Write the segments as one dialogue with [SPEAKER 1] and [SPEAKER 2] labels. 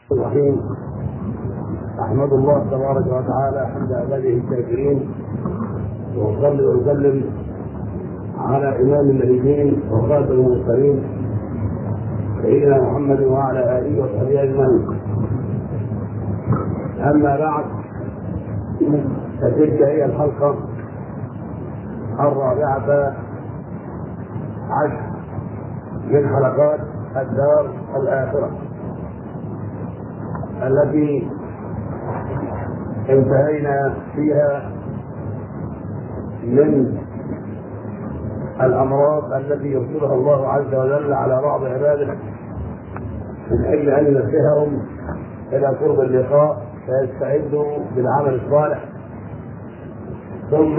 [SPEAKER 1] الرحيم احمد الله تبارك وتعالى حمد عباده الشاكرين واصلي واسلم على امام النبيين وخاتم المرسلين سيدنا محمد وعلى اله وصحبه اجمعين اما بعد فتلك هي الحلقه الرابعه عشر من حلقات الدار الاخره التي انتهينا فيها من الامراض التي يرسلها الله عز وجل على بعض عباده من اجل ان ينبههم الى قرب اللقاء فيستعدوا بالعمل الصالح ثم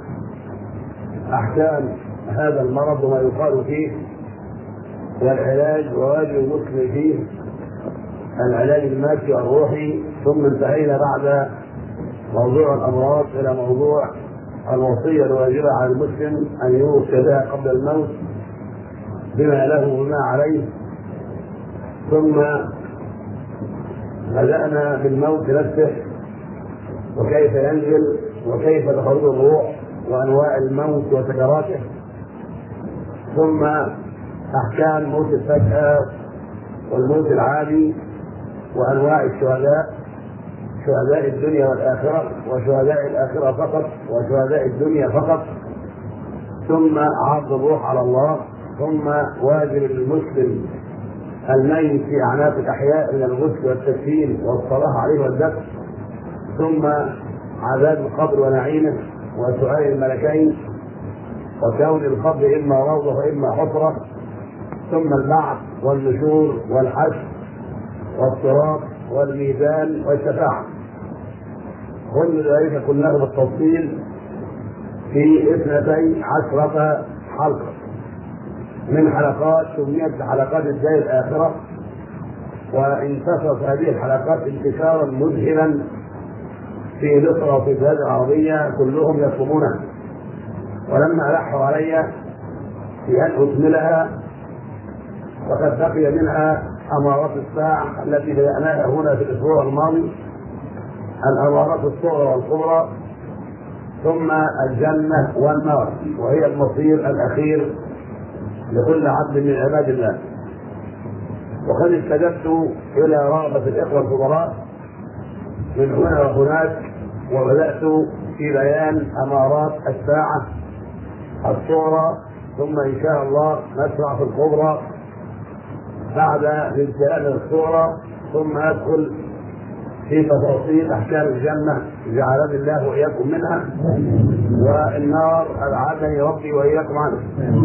[SPEAKER 1] احكام هذا المرض وما يقال فيه والعلاج وواجب المسلم فيه العلاج المادي والروحي ثم انتهينا بعد موضوع الامراض الى موضوع الوصيه الواجبه على المسلم ان يوصي بها قبل الموت بما له وما عليه ثم بدانا بالموت نفسه وكيف ينزل وكيف تخرج الروح وانواع الموت وسكراته ثم احكام موت الفجاه والموت العادي وانواع الشهداء شهداء الدنيا والاخره وشهداء الاخره فقط وشهداء الدنيا فقط ثم عرض الروح على الله ثم واجب المسلم الميت في اعناق الاحياء من الغسل والتكفين والصلاه عليه والدفن ثم عذاب القبر ونعيمه وسؤال الملكين وكون القبر اما روضه واما حفره ثم البعث والنشور والحشر والصراط والميزان والشفاعة كل ذلك كله بالتفصيل في اثنتي عشرة حلقة من حلقات سميت حلقات الدار الآخرة وانتشرت هذه الحلقات انتشارا مذهلا في مصر وفي البلاد العربية كلهم يصومونها ولما ألحوا علي في أن أكملها وقد بقي منها أمارات الساعة التي بدأناها هنا في الأسبوع الماضي الأمارات الصغرى والكبرى ثم الجنة والنار وهي المصير الأخير لكل عبد من عباد الله وقد استجبت إلى رغبة الإخوة الفضلاء من هنا وهناك وبدأت في بيان أمارات الساعة الصغرى ثم إن شاء الله نشرع في الكبرى بعد الانتهاء من الصورة ثم أدخل في تفاصيل أحكام الجنة جعلني الله وإياكم منها والنار أبعدني ربي وإياكم عنها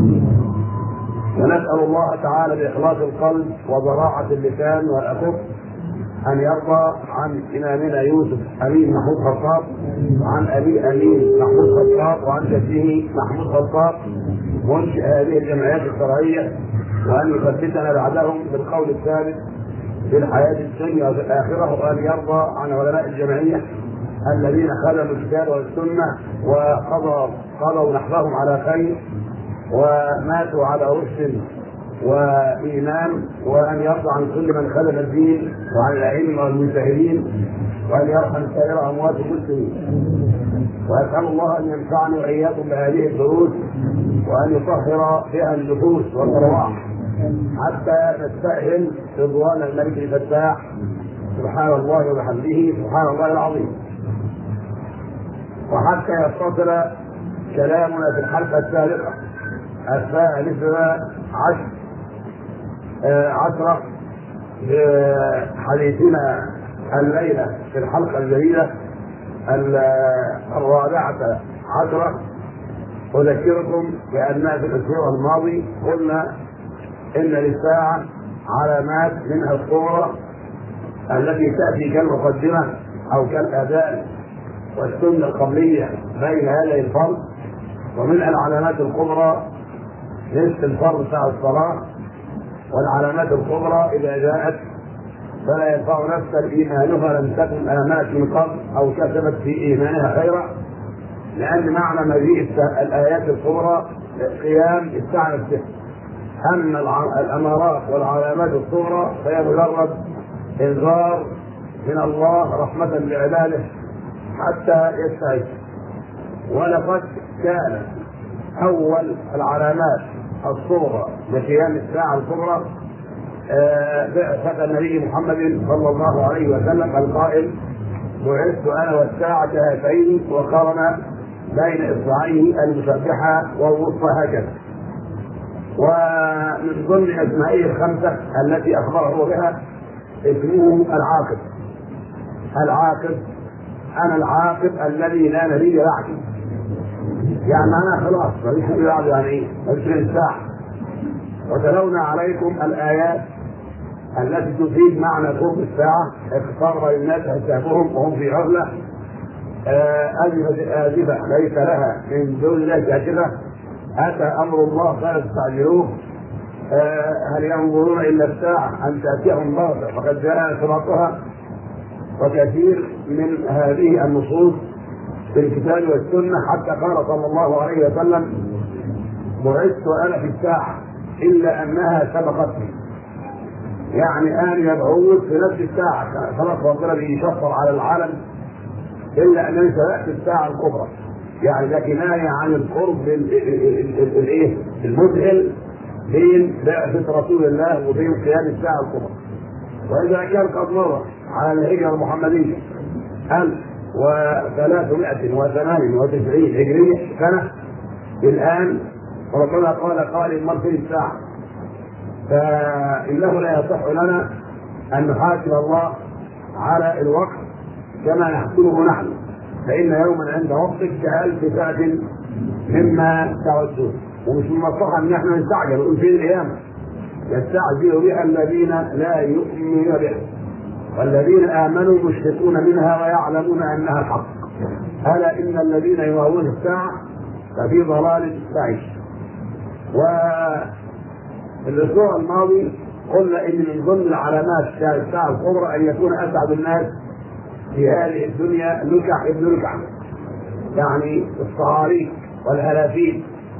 [SPEAKER 1] ونسأل الله تعالى بإخلاص القلب وضراعة اللسان والأكف أن يرضى عن إمامنا يوسف أمين محمود خطاب وعن أبي أمين محمود خطاب وعن جده محمود خطاب منشئ هذه الجمعيات الشرعية وأن يثبتنا بعدهم بالقول الثابت في الحياة الدنيا وفي الآخرة وأن يرضى عن علماء الجمعية الذين خدموا الكتاب والسنة وقضوا قضوا نحبهم على خير وماتوا على رشد وإيمان وأن يرضى عن كل من خدم الدين وعن الأئمة والمجتهدين وأن يرحم سائر أموات المسلمين وأسأل الله أن ينفعني وإياكم بهذه الدروس وأن يطهر بها النفوس والأرواح حتى نستأهل رضوان الملك الفتاح سبحان الله وبحمده سبحان الله العظيم وحتى يتصل كلامنا في الحلقة السابقة الثالثة عشر عشرة حديثنا الليلة في الحلقة الجديدة الرابعة عشرة أذكركم بأننا في الأسبوع الماضي قلنا إن للساعة علامات منها الصورة التي تأتي كالمقدمة أو كالأذان والسنة القبلية بين هذه الفرض ومنها العلامات الكبرى نصف الفرض بتاع الصلاة والعلامات الكبرى إذا جاءت فلا ينفع نفسا إيمانها لم تكن آمنت من قبل أو كسبت في إيمانها خيرا لأن معنى مجيء الآيات الكبرى قيام الساعة نفسها أما الأمارات والعلامات الصغرى فهي مجرد انذار من الله رحمة لعباده حتى يستعد ولقد كان أول العلامات الصغرى لقيام الساعة الكبرى آه، بعثة النبي محمد صلى الله عليه وسلم القائل بعثت أنا والساعة هاتين وقارن بين إصبعيه المسبحة والوسطى هكذا ومن ضمن أسمائه الخمسة التي أخبره بها اسمه العاقب العاقب أنا العاقب الذي لا نبي بعدي يعني أنا خلاص ماليش نبي بعدي يعني إيه؟ 20 ساعة وتلونا عليكم الآيات التي تفيد معنى قرب الساعة اقترب للناس حسابهم وهم في عهلة أزفة آزفة ليس لها من دون الله كاشفة أتى أمر الله فلا تستعجلوه هل ينظرون إلا الساعة أن تأتيهم بغتة فقد جاء شرطها وكثير من هذه النصوص في الكتاب والسنة حتى قال صلى الله عليه وسلم بعثت أنا في الساعة إلا أنها سبقتني يعني أنا مبعوث في نفس الساعة خلاص ربنا بيشفر على العالم إلا أنني سبقت الساعة الكبرى يعني ده كناية عن القرب الايه المذهل بين بعثة رسول الله وبين قيام الساعة الكبرى وإذا كان قد مر على الهجرة المحمدية 1398 هجرية سنة الآن ربنا قال قال مر في الساعة فإنه لا يصح لنا أن نحاسب الله على الوقت كما نحسبه نحن فإن يوما عند ربك كألف سنة مما تعدون ومش من المصلحة إن احنا نستعجل ونقول فين القيامة يستعجل بها الذين لا يؤمنون بها والذين آمنوا مشفقون منها ويعلمون أنها الحق ألا إن الذين يراؤون الساعة ففي ضلال بعيد والأسبوع الماضي قلنا إن من ضمن العلامات الساعة الكبرى أن يكون أسعد الناس في هذه الدنيا لكع ابن لكع يعني الصهاريك والهلافين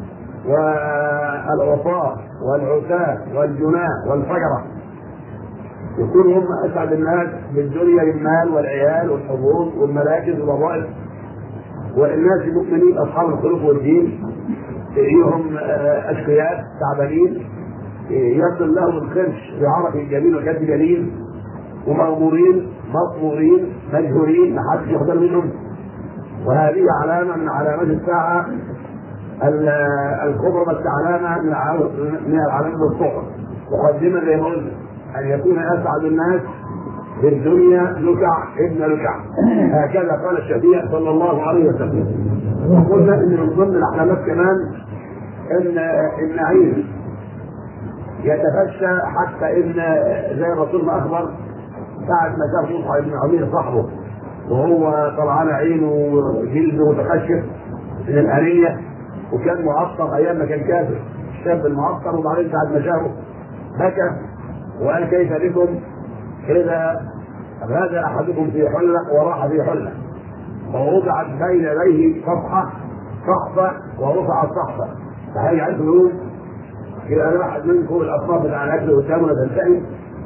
[SPEAKER 1] والعصاة والعتاة والجناة والفجرة يكون هم أسعد الناس بالدنيا بالمال والعيال والحظوظ والمراكز والوظائف والناس المؤمنين أصحاب الخلق والدين تلاقيهم أشقياء تعبانين يصل لهم الخرش بعرق جميل وكد جليل ومغمورين مطمورين مجهولين ما حدش يقدر منهم وهذه علامة من علامات الساعة الكبرى بس علامة من من العلامات الصغرى مقدمة زي ما قلنا أن يكون أسعد الناس في الدنيا لكع ابن لكع هكذا قال الشفيع صلى الله عليه وسلم وقلنا ان من ضمن العلامات كمان ان النعيم يتفشى حتى ان زي الرسول ما اخبر ساعة ما شاف مصعب بن عمير صاحبه وهو طلعان عينه وجلده متخشف من الآلية وكان معطر أيام ما كان كافر الشاب المعطر وبعدين ساعة ما شافه بكى وقال كيف بكم إذا غدا أحدكم في حلة وراح في حلة ووضعت بين يديه صفحة صحفة ورفعت صحفة فهي عارف يقول كده أنا واحد منكم الأصناف بتاع الأكل قدامنا تنتهي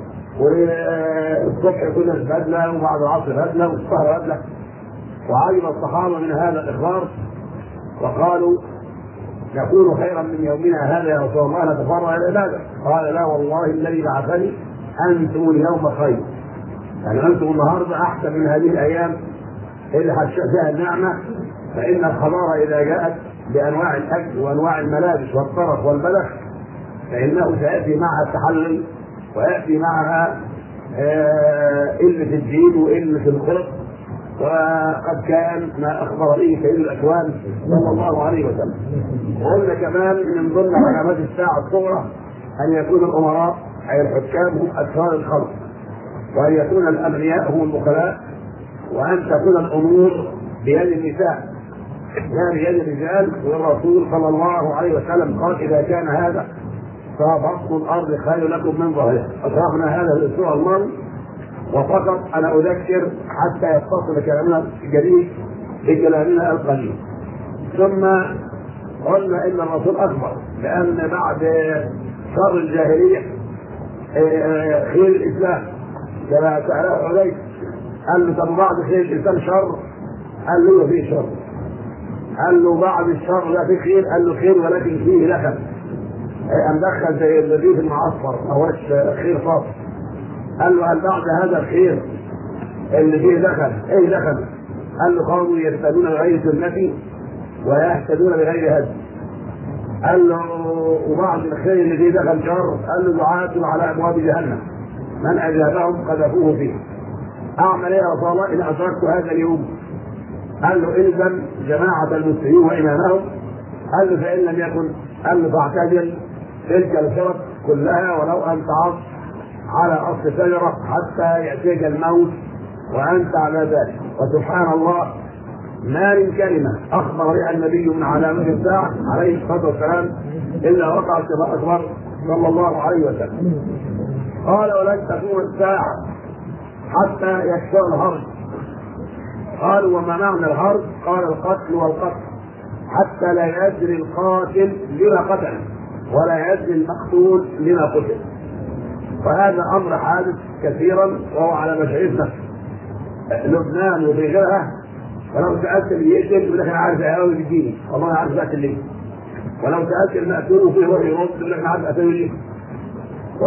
[SPEAKER 1] والصبح كنا بدلة وبعد العصر بدلة والسهر بدلة وعجب الصحابة من هذا الإخبار وقالوا نكون خيرا من يومنا هذا يا رسول الله نتفرع العبادة قال لا والله الذي بعثني أنتم اليوم خير يعني أنتم النهاردة أحسن من هذه الأيام اللي فيها النعمة فإن الخضار إذا جاءت بأنواع الأكل وأنواع الملابس والطرف والبلح فإنه سيأتي معها التحلل ويأتي معها قلة الدين وقلة الخلق وقد كان ما أخبر به سيد الأكوان صلى الله عليه وسلم وقلنا كمان من ضمن علامات الساعة الصغرى أن يكون الأمراء أي الحكام هم أكثر الخلق وأن يكون الأغنياء هم البخلاء وأن تكون الأمور بيد النساء لا بيد الرجال والرسول صلى الله عليه وسلم قال إذا كان هذا فبسط الارض خير لكم من ظهرها اشرحنا هذا الاسبوع الماضي وفقط انا اذكر حتى يتصل كلامنا الجديد بكلامنا القديم ثم قلنا ان الرسول اخبر بان بعد شر الجاهليه خير الاسلام كما سأله عليك قال له طب بعد خير الإنسان شر قال له فيه شر قال له بعد الشر ده في خير قال له خير ولكن فيه لخم أن دخل زي الرغيف المعصفر ما هوش خير خاص قال له هل بعد هذا الخير اللي فيه دخل ايه دخل؟ قال له قوم يهتدون بغير سنتي ويهتدون بغير هدي قال له وبعد الخير اللي فيه دخل شر قال له دعاة على ابواب جهنم من اجابهم قذفوه فيه اعمل ايه يا رسول الله ان ادركت هذا اليوم قال له الزم جماعه المسلمين وامامهم قال له فان لم يكن قال له فاعتزل تلك الفرق كلها ولو ان تعض على اصل شجره حتى ياتيك الموت وانت على ذلك وسبحان الله ما من كلمه اخبر بها النبي من علامات الساعه عليه الصلاه والسلام الا وقعت كما اخبر صلى الله عليه وسلم قال ولن تكون الساعه حتى يكثر الهرج قالوا وما معنى الهرج؟ قال القتل والقتل حتى لا يدري القاتل لما قتل ولا يدري المقتول لما قتل وهذا امر حادث كثيرا وهو على مشايخنا لبنان وفي غيرها ولو سالت اللي يقتل يقول لك انا عارف قوي بالدين والله عارف اقتل ليه ولو سالت المقتول وفيه روح يرد يقول لك انا عارف اقتل ليه و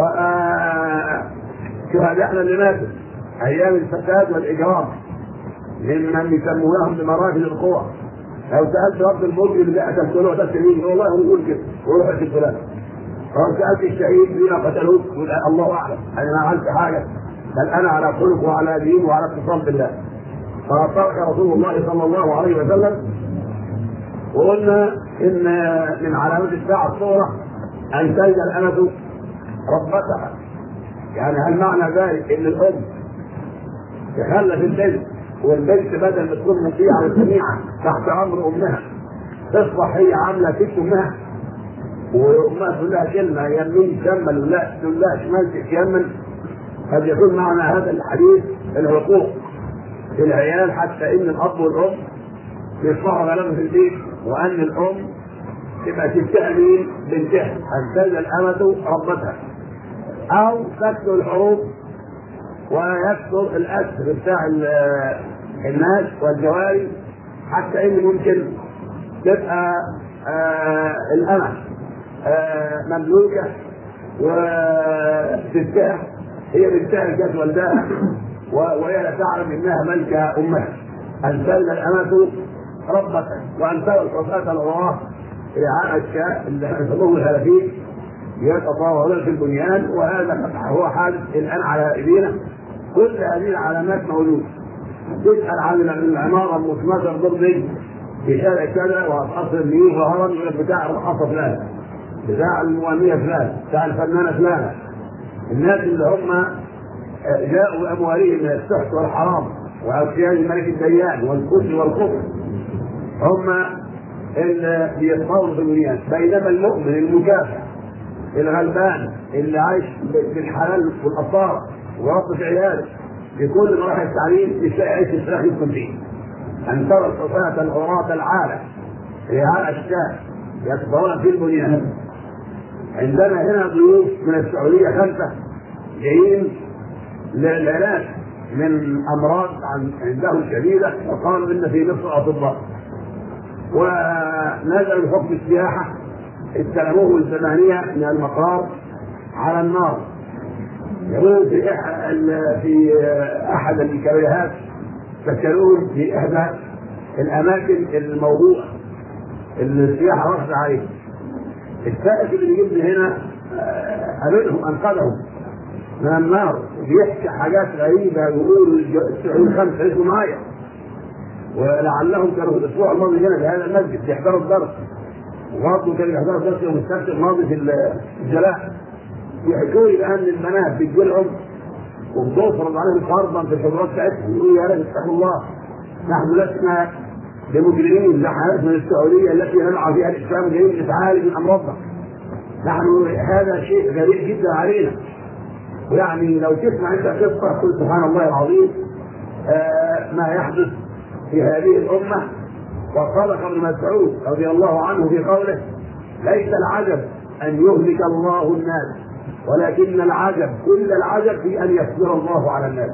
[SPEAKER 1] شهدائنا اللي ماتوا ايام الفساد والاجرام ممن يسمونهم بمراكز القوى لو سالت رب الملك اللي قتلت له قتلت مين والله هو يقول كده ويروح يقتل فلان لو سالت الشهيد لما قتلوه يقول الله اعلم انا ما عملت حاجه بل انا على خلق وعلى دين وعلى اتصال بالله فترك رسول الله صلى الله عليه وسلم وقلنا ان من علامات الساعه الصغرى ان تلد الامه ربتها يعني هل معنى ذلك ان الام تخلف البنت والبنت بدل ما تكون مطيعه وسميعه تحت امر امها تصبح هي عامله ست امها وامها تقول لها كلمه يمين تشمل ولا تقول لها شمال تتيمن قد يكون معنى هذا الحديث العقوق في العيال حتى ان الاب والام يصبحوا غلبه في البيت وان الام تبقى تستأذن بنتها ان تلد الامه ربتها او تكثر الحروب ويكثر الاسر بتاع الناس والجواري حتى ان ممكن تبقى آه الامه آه مملوكه وتنتهى هي بنتها كانت والداها وهي لا تعلم انها ملكه امها ان تلد الامه ربتها وان ترى الحفاة العراة رعاء الشاء اللي يسموه الهلافيك يتطاولون في البنيان وهذا هو حادث الان على ايدينا كل هذه العلامات موجوده تسال عن العماره ال 12 ضرب في شارع كذا وقصر النيل ظهرا يقول لك بتاع الرقاصه فلان بتاع المغنيه فلان بتاع الفنانه فلانه الناس اللي هم جاءوا باموالهم من السحت والحرام واغتيال الملك الديان والكفر والكفر هم اللي بيتطاولوا في البنيان بينما المؤمن المكافح الغلبان اللي عايش بالحلال والاطار وربة عياله في كل مراحل التعليم يلاقي عيش الفراخ يسكن فيه ان ترى الحفاة العراة العالة رعاء الشاة يتطاولون في البنيان عندنا هنا ضيوف من السعوديه خمسه جايين للعلاج من امراض عندهم شديده وقالوا ان في مصر اطباء ونزلوا بحكم السياحه استلموه الثمانيه من المطار على النار يقولون في في احد الكبريهات سكنوهم في احدى الاماكن الموضوعه اللي السياحه واخده عليها السائق اللي جبنا هنا قابلهم انقذهم من النار بيحكي حاجات غريبه ويقول السعود خمسه اسمه معايا ولعلهم كانوا في الاسبوع الماضي هنا في هذا المسجد يحضروا الدرس وبرضه كانوا يحضروا الدرس يوم السبت الماضي في الجلاء يحكوا لي بان البنات بتجي لهم وبتفرض عليهم فرضا في الحضورات بتاعتهم يقولوا يا رب اتقوا الله نحن لسنا بمجرمين زي من السعوديه التي نلعب فيها الاسلام جايين نتعالج من امراضنا نحن هذا شيء غريب جدا علينا ويعني لو تسمع انت قصه قل سبحان الله العظيم آه ما يحدث في هذه الامه وصدق ابن مسعود رضي الله عنه في قوله ليس العجب ان يهلك الله الناس ولكن العجب كل العجب في ان يصبر الله على الناس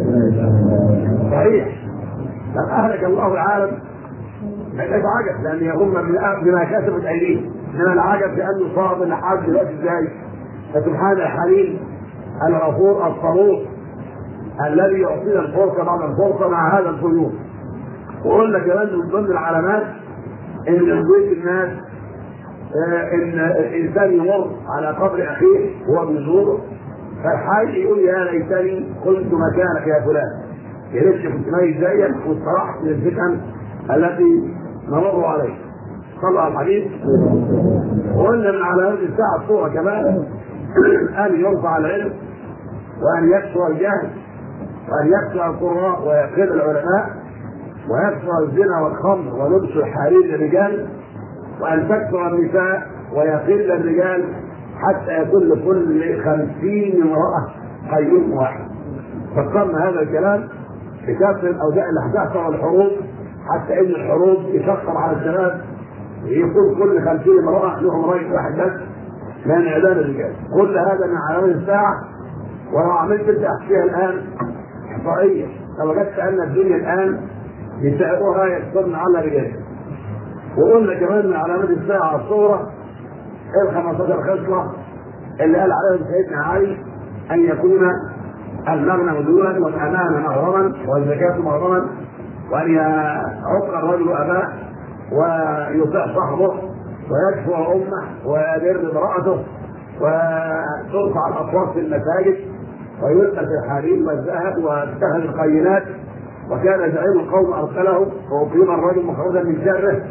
[SPEAKER 1] صحيح لم اهلك الله العالم ليس عجب لان هم من بما كسبت ايديهم انما العجب بانه صعب لحد دلوقتي ازاي فسبحان الحليم الغفور الصبور الذي يعطينا الفرصه بعد الفرصه مع هذا القيوم وقلنا كمان من ضمن العلامات ان من بيت الناس آه، ان الانسان يمر على قبر اخيه وهو بيزوره فالحي يقول يا ليتني كنت مكانك يا فلان يا ريت كنت ميت زيك واسترحت من الفتن التي نمر عليها صلى على الحديث وقلنا من علامات الساعه الصوره كمان ان يرفع العلم وان يكثر الجهل وان يكثر القراء ويقل العلماء ويكثر الزنا والخمر ولبس الحرير للرجال وأن تكثر النساء ويقل الرجال حتى يكون لكل خمسين امرأة قيوم واحد فكرنا هذا الكلام في كافة الأوزاع اللي هتحصل الحروب حتى إن الحروب تشقر على الشباب يكون كل خمسين امرأة لهم رجل واحد بس من إعلان الرجال كل هذا من علامات الساعة ولو عملت انت احصائيه الان احصائيه لوجدت ان الدنيا الان نساؤها يكثرن على رجالها وقلنا كمان من علامات الساعه الصوره ال 15 خصله اللي قال عليهم سيدنا علي ان يكون المغنم دولا والامان مغرما والزكاه مغرما وان يعق الرجل اباه ويطيع صاحبه ويكفو امه ويبر امراته وترفع الاصوات في المساجد ويلقى في الحريم والذهب واتخذ القينات وكان زعيم القوم ارسله واقيم الرجل مخرجا من شره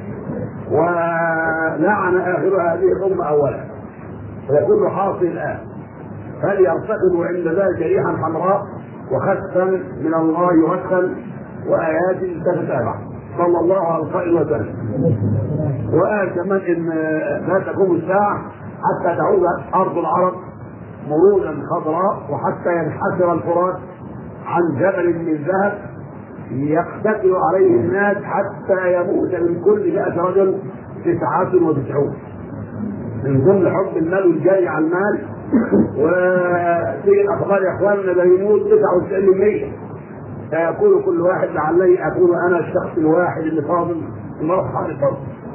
[SPEAKER 1] ولعن اخر هذه الامه اولا ويكون حاصل الان فليرتقبوا عند ذلك ريحا حمراء وخسفا من الله وخسفا وايات تتتابع صلى الله على القائل وسلم وقال كمان ان لا تقوم الساعه حتى تعود ارض العرب مروجا خضراء وحتى ينحسر الفرات عن جبل من ذهب يقتتل عليه الناس حتى يموت من كل مئة رجل تسعة وتسعون من ضمن حب المال والجري على المال وفي الاخبار يا اخواننا ده يموت 99% فيقول كل واحد لعلي اكون انا الشخص الواحد اللي فاضل مرحله الفضل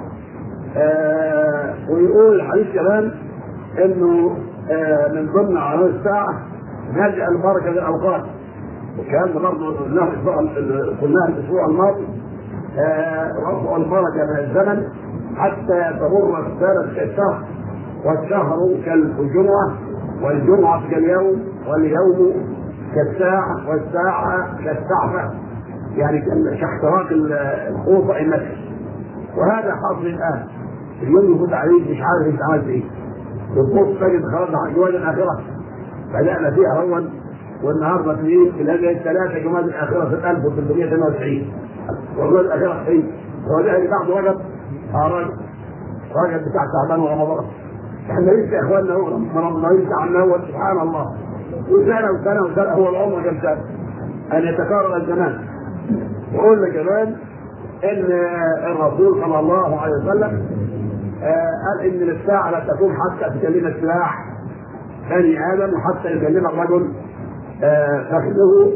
[SPEAKER 1] آه ويقول الحديث كمان انه آه من ضمن علامات الساعه نلجا البركه للاوقات والكلام ده برضه قلناه الاسبوع قلناه الاسبوع الماضي رفع البركه من الزمن حتى تمر السنه كالشهر والشهر كالجمعه والجمعه كاليوم واليوم كالساعه والساعه كالسعفه يعني كاحتراق الخوطه النفس وهذا حاصل الان اليوم يفوت عليك مش عارف انت عملت ايه بتبص تجد خلاص جوال الاخره بدانا فيها اول والنهارده اثنين في الهجرة الثلاثة جماد الآخرة في 1398 والجماد الآخرة فين؟ هو ده اللي بعده رجب اه رجب رجب بتاع شعبان ورمضان احنا لسه يا اخواننا هو رمضان لسه عنا هو سبحان الله وسنة وسنة وسنة هو العمر كم سنة أن يتكرر الزمان وقلنا كمان ان الرسول صلى الله عليه وسلم قال ان الساعه لا تكون حتى تكلم السلاح بني ادم وحتى يكلم الرجل فخذه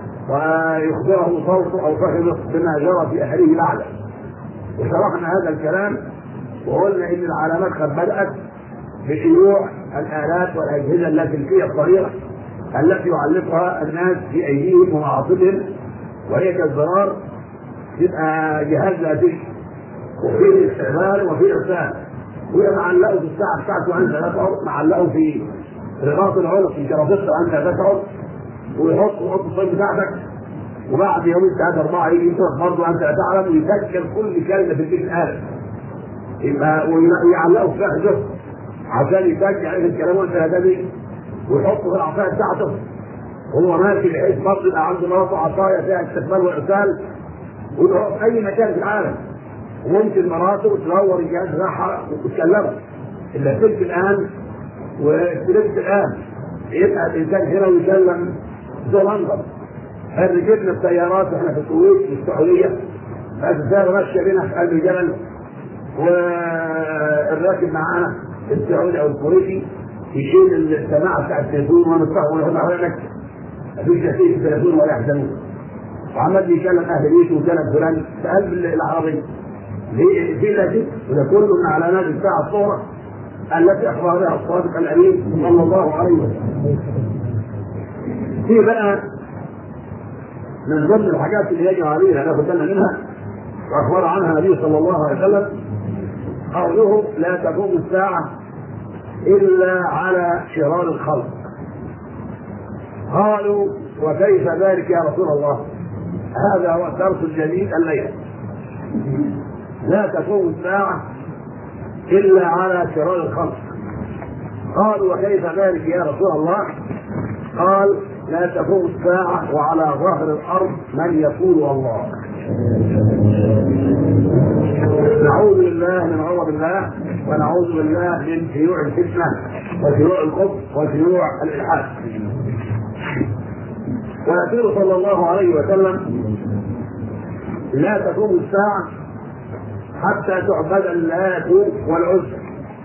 [SPEAKER 1] ويخبره صوته او فخذه بما جرى في اهله بعده وشرحنا هذا الكلام وقلنا ان العلامات قد بدات بشيوع الالات والاجهزه اللاسلكيه الصغيره التي يعلقها الناس في ايديهم ومعاصمهم وهي كالزرار يبقى جهاز ذاتي وفيه استقبال وفيه ارسال وهي معلقه في الساعه بتاعته انت لا تشعر معلقه في رباط العنق في كرافته انت لا تشعر ويحط يحط الصيد بتاعتك وبعد يومين ثلاثه اربعه يجي ينطق برضه انت لا تعلم ويسجل كل كلمه في البيت الآلة يبقى ويعلقه في فخذه عشان يسجل عليه الكلام وانت لا تدري ويحطه في العصايه بتاعته وهو ماشي بحيث برضه يبقى عنده مراته عصايه فيها استقبال وارسال ويروح في اي مكان في العالم وممكن مراته تدور الجهاز بتاعها وتكلمه الا تلك الان واستلمت الان يبقى الانسان هنا ويكلم ذو لندن ركبنا السيارات واحنا في الكويت في السعوديه فالسياره ماشيه بينا في قلب الجبل والراكب معانا السعودي او الكويتي يشيل السماعه بتاع التليفون ونفتحه وناخد على نكته مفيش تأثير في التليفون ولا يحزنون وعمال يكلم اهل بيته وكلم فلان في قلب العربيه ليه في لا شيء وده كله من علامات الساعه الصغرى التي اخبر بها الصادق الامين صلى الله عليه وسلم في بقى من ضمن الحاجات اللي يجب علينا ناخد بالنا منها واخبر عنها النبي صلى الله عليه وسلم قوله لا تقوم الساعه الا على شرار الخلق قالوا وكيف ذلك يا رسول الله هذا هو الدرس الجديد الليله لا تقوم الساعه الا على شرار الخلق قالوا وكيف ذلك يا رسول الله قال لا تقوم الساعة وعلى ظهر الأرض من يقول الله نعوذ بالله من غضب الله ونعوذ بالله من شيوع الفتنة وشيوع الكفر وشيوع الإلحاد ويقول صلى الله عليه وسلم لا تقوم الساعة حتى تعبد اللات والعزى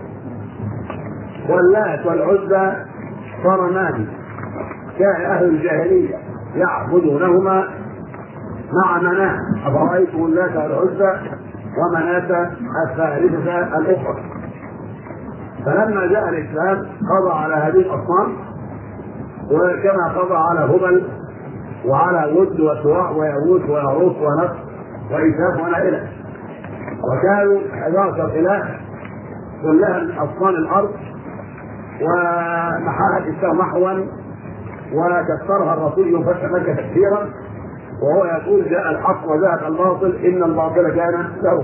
[SPEAKER 1] واللات والعزى صنمان كان اهل الجاهليه يعبدونهما مع مناه افرايتم اللات والعزى ومناة الثالثة الأخرى فلما جاء الإسلام قضى على هذه الأصنام وكما قضى على هبل وعلى ود وسواع ويغوث ويغوث ونصر وإيثاف ونائلة وكانوا 11 إله كلها من أصنام الأرض ومحاها الإسلام محوا وكسرها الرسول يوم فتح مكة تكثيرا وهو يقول جاء الحق وذهب الباطل إن الباطل كان له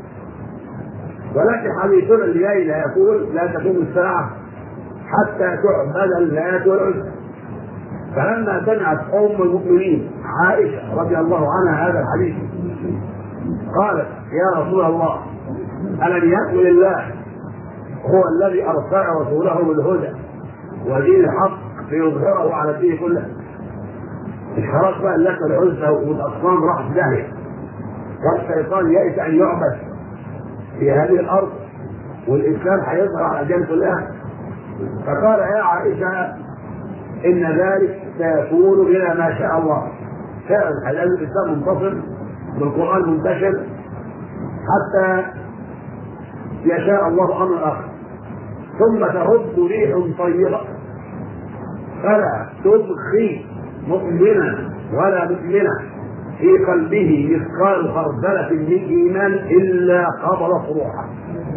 [SPEAKER 1] ولكن حديثنا الليلة يقول لا تقوم الساعة حتى تعبد اللات والعزى فلما سمعت أم المؤمنين عائشة رضي الله عنها هذا الحديث قالت يا رسول الله ألم يكن لله هو الذي أرسل رسوله بالهدى ودين الحق ليظهره على الدين كله مش خلاص بقى لك العزة والأصنام راح في داهية والشيطان يئس أن يعبد في هذه الأرض والإسلام هيظهر على الأديان كلها فقال يا عائشة إن ذلك سيكون بلا ما شاء الله فعلا الآن الإسلام منتصر بالقرآن منتشر حتى يشاء الله أمر آخر ثم ترد ريح طيبة فلا تبقي مؤمنا ولا مؤمنة في قلبه مثقال خردلة من إيمان إلا قبضت روحه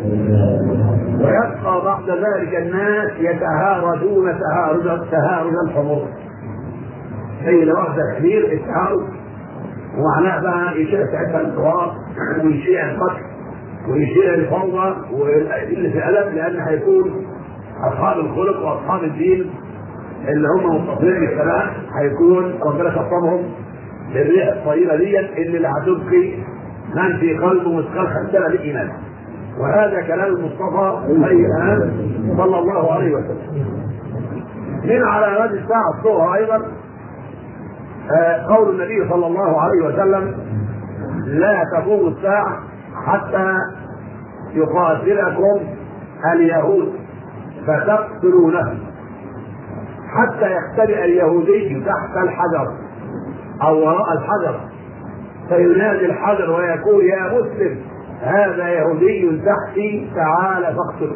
[SPEAKER 1] ويبقى بعد ذلك الناس يتهاردون تهارد تهارد الحمر زي لو تكبير التهارد ومعناه بقى يشيع ساعتها التراب ويشيع القتل ويشيع الفوضى واللي في ألم لأن هيكون أصحاب الخلق وأصحاب الدين اللي هم مستقبلين بالسلام هيكون ربنا شطبهم بالريح الطيبه دي اللي اللي هتبقي من في قلبه مثقال خردله بالايمان وهذا كلام المصطفى عليه الان صلى الله عليه وسلم من علامات الساعه الصغرى ايضا قول النبي صلى الله عليه وسلم لا تقوم الساعه حتى يقاتلكم اليهود فتقتلونهم حتى يختبئ اليهودي تحت الحجر او وراء الحجر فينادي الحجر ويقول يا مسلم هذا يهودي تحتي تعال فاقتله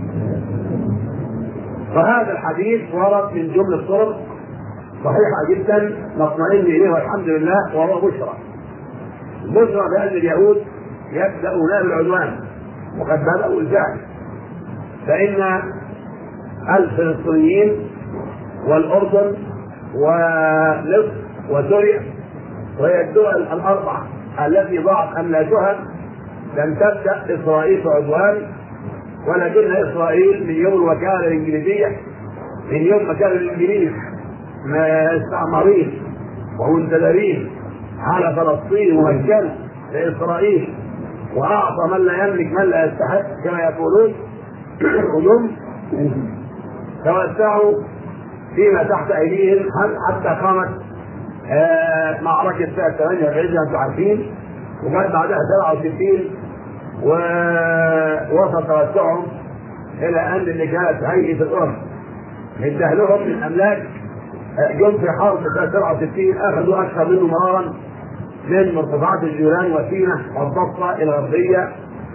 [SPEAKER 1] فهذا الحديث ورد من جمله طرق صحيحه جدا نطمئن اليه والحمد لله وهو بشرى بشرى بان اليهود يبداون بالعدوان وقد بداوا الفعل فان الفلسطينيين والاردن ومصر وسوريا وهي الدول الاربعه التي ضاعت املاكها لم تبدا اسرائيل في عدوان ولكن اسرائيل من يوم الوكاله الانجليزيه من يوم ما كان الانجليز مستعمرين ومنتدبين على فلسطين ومكان لاسرائيل واعطى من لا يملك من لا يستحق كما يقولون هجوم توسعوا فيما تحت ايديهم حتى قامت آه معركه سنه 48 زي ما انتم عارفين وجت بعدها 67 ووصل توسعهم الى ان اللي كانت هيئه الامم اداه لهم من املاك جم في حرب 67 اخذوا اكثر منه مرارا من مرتفعات الجولان وسينا والضفه الغربيه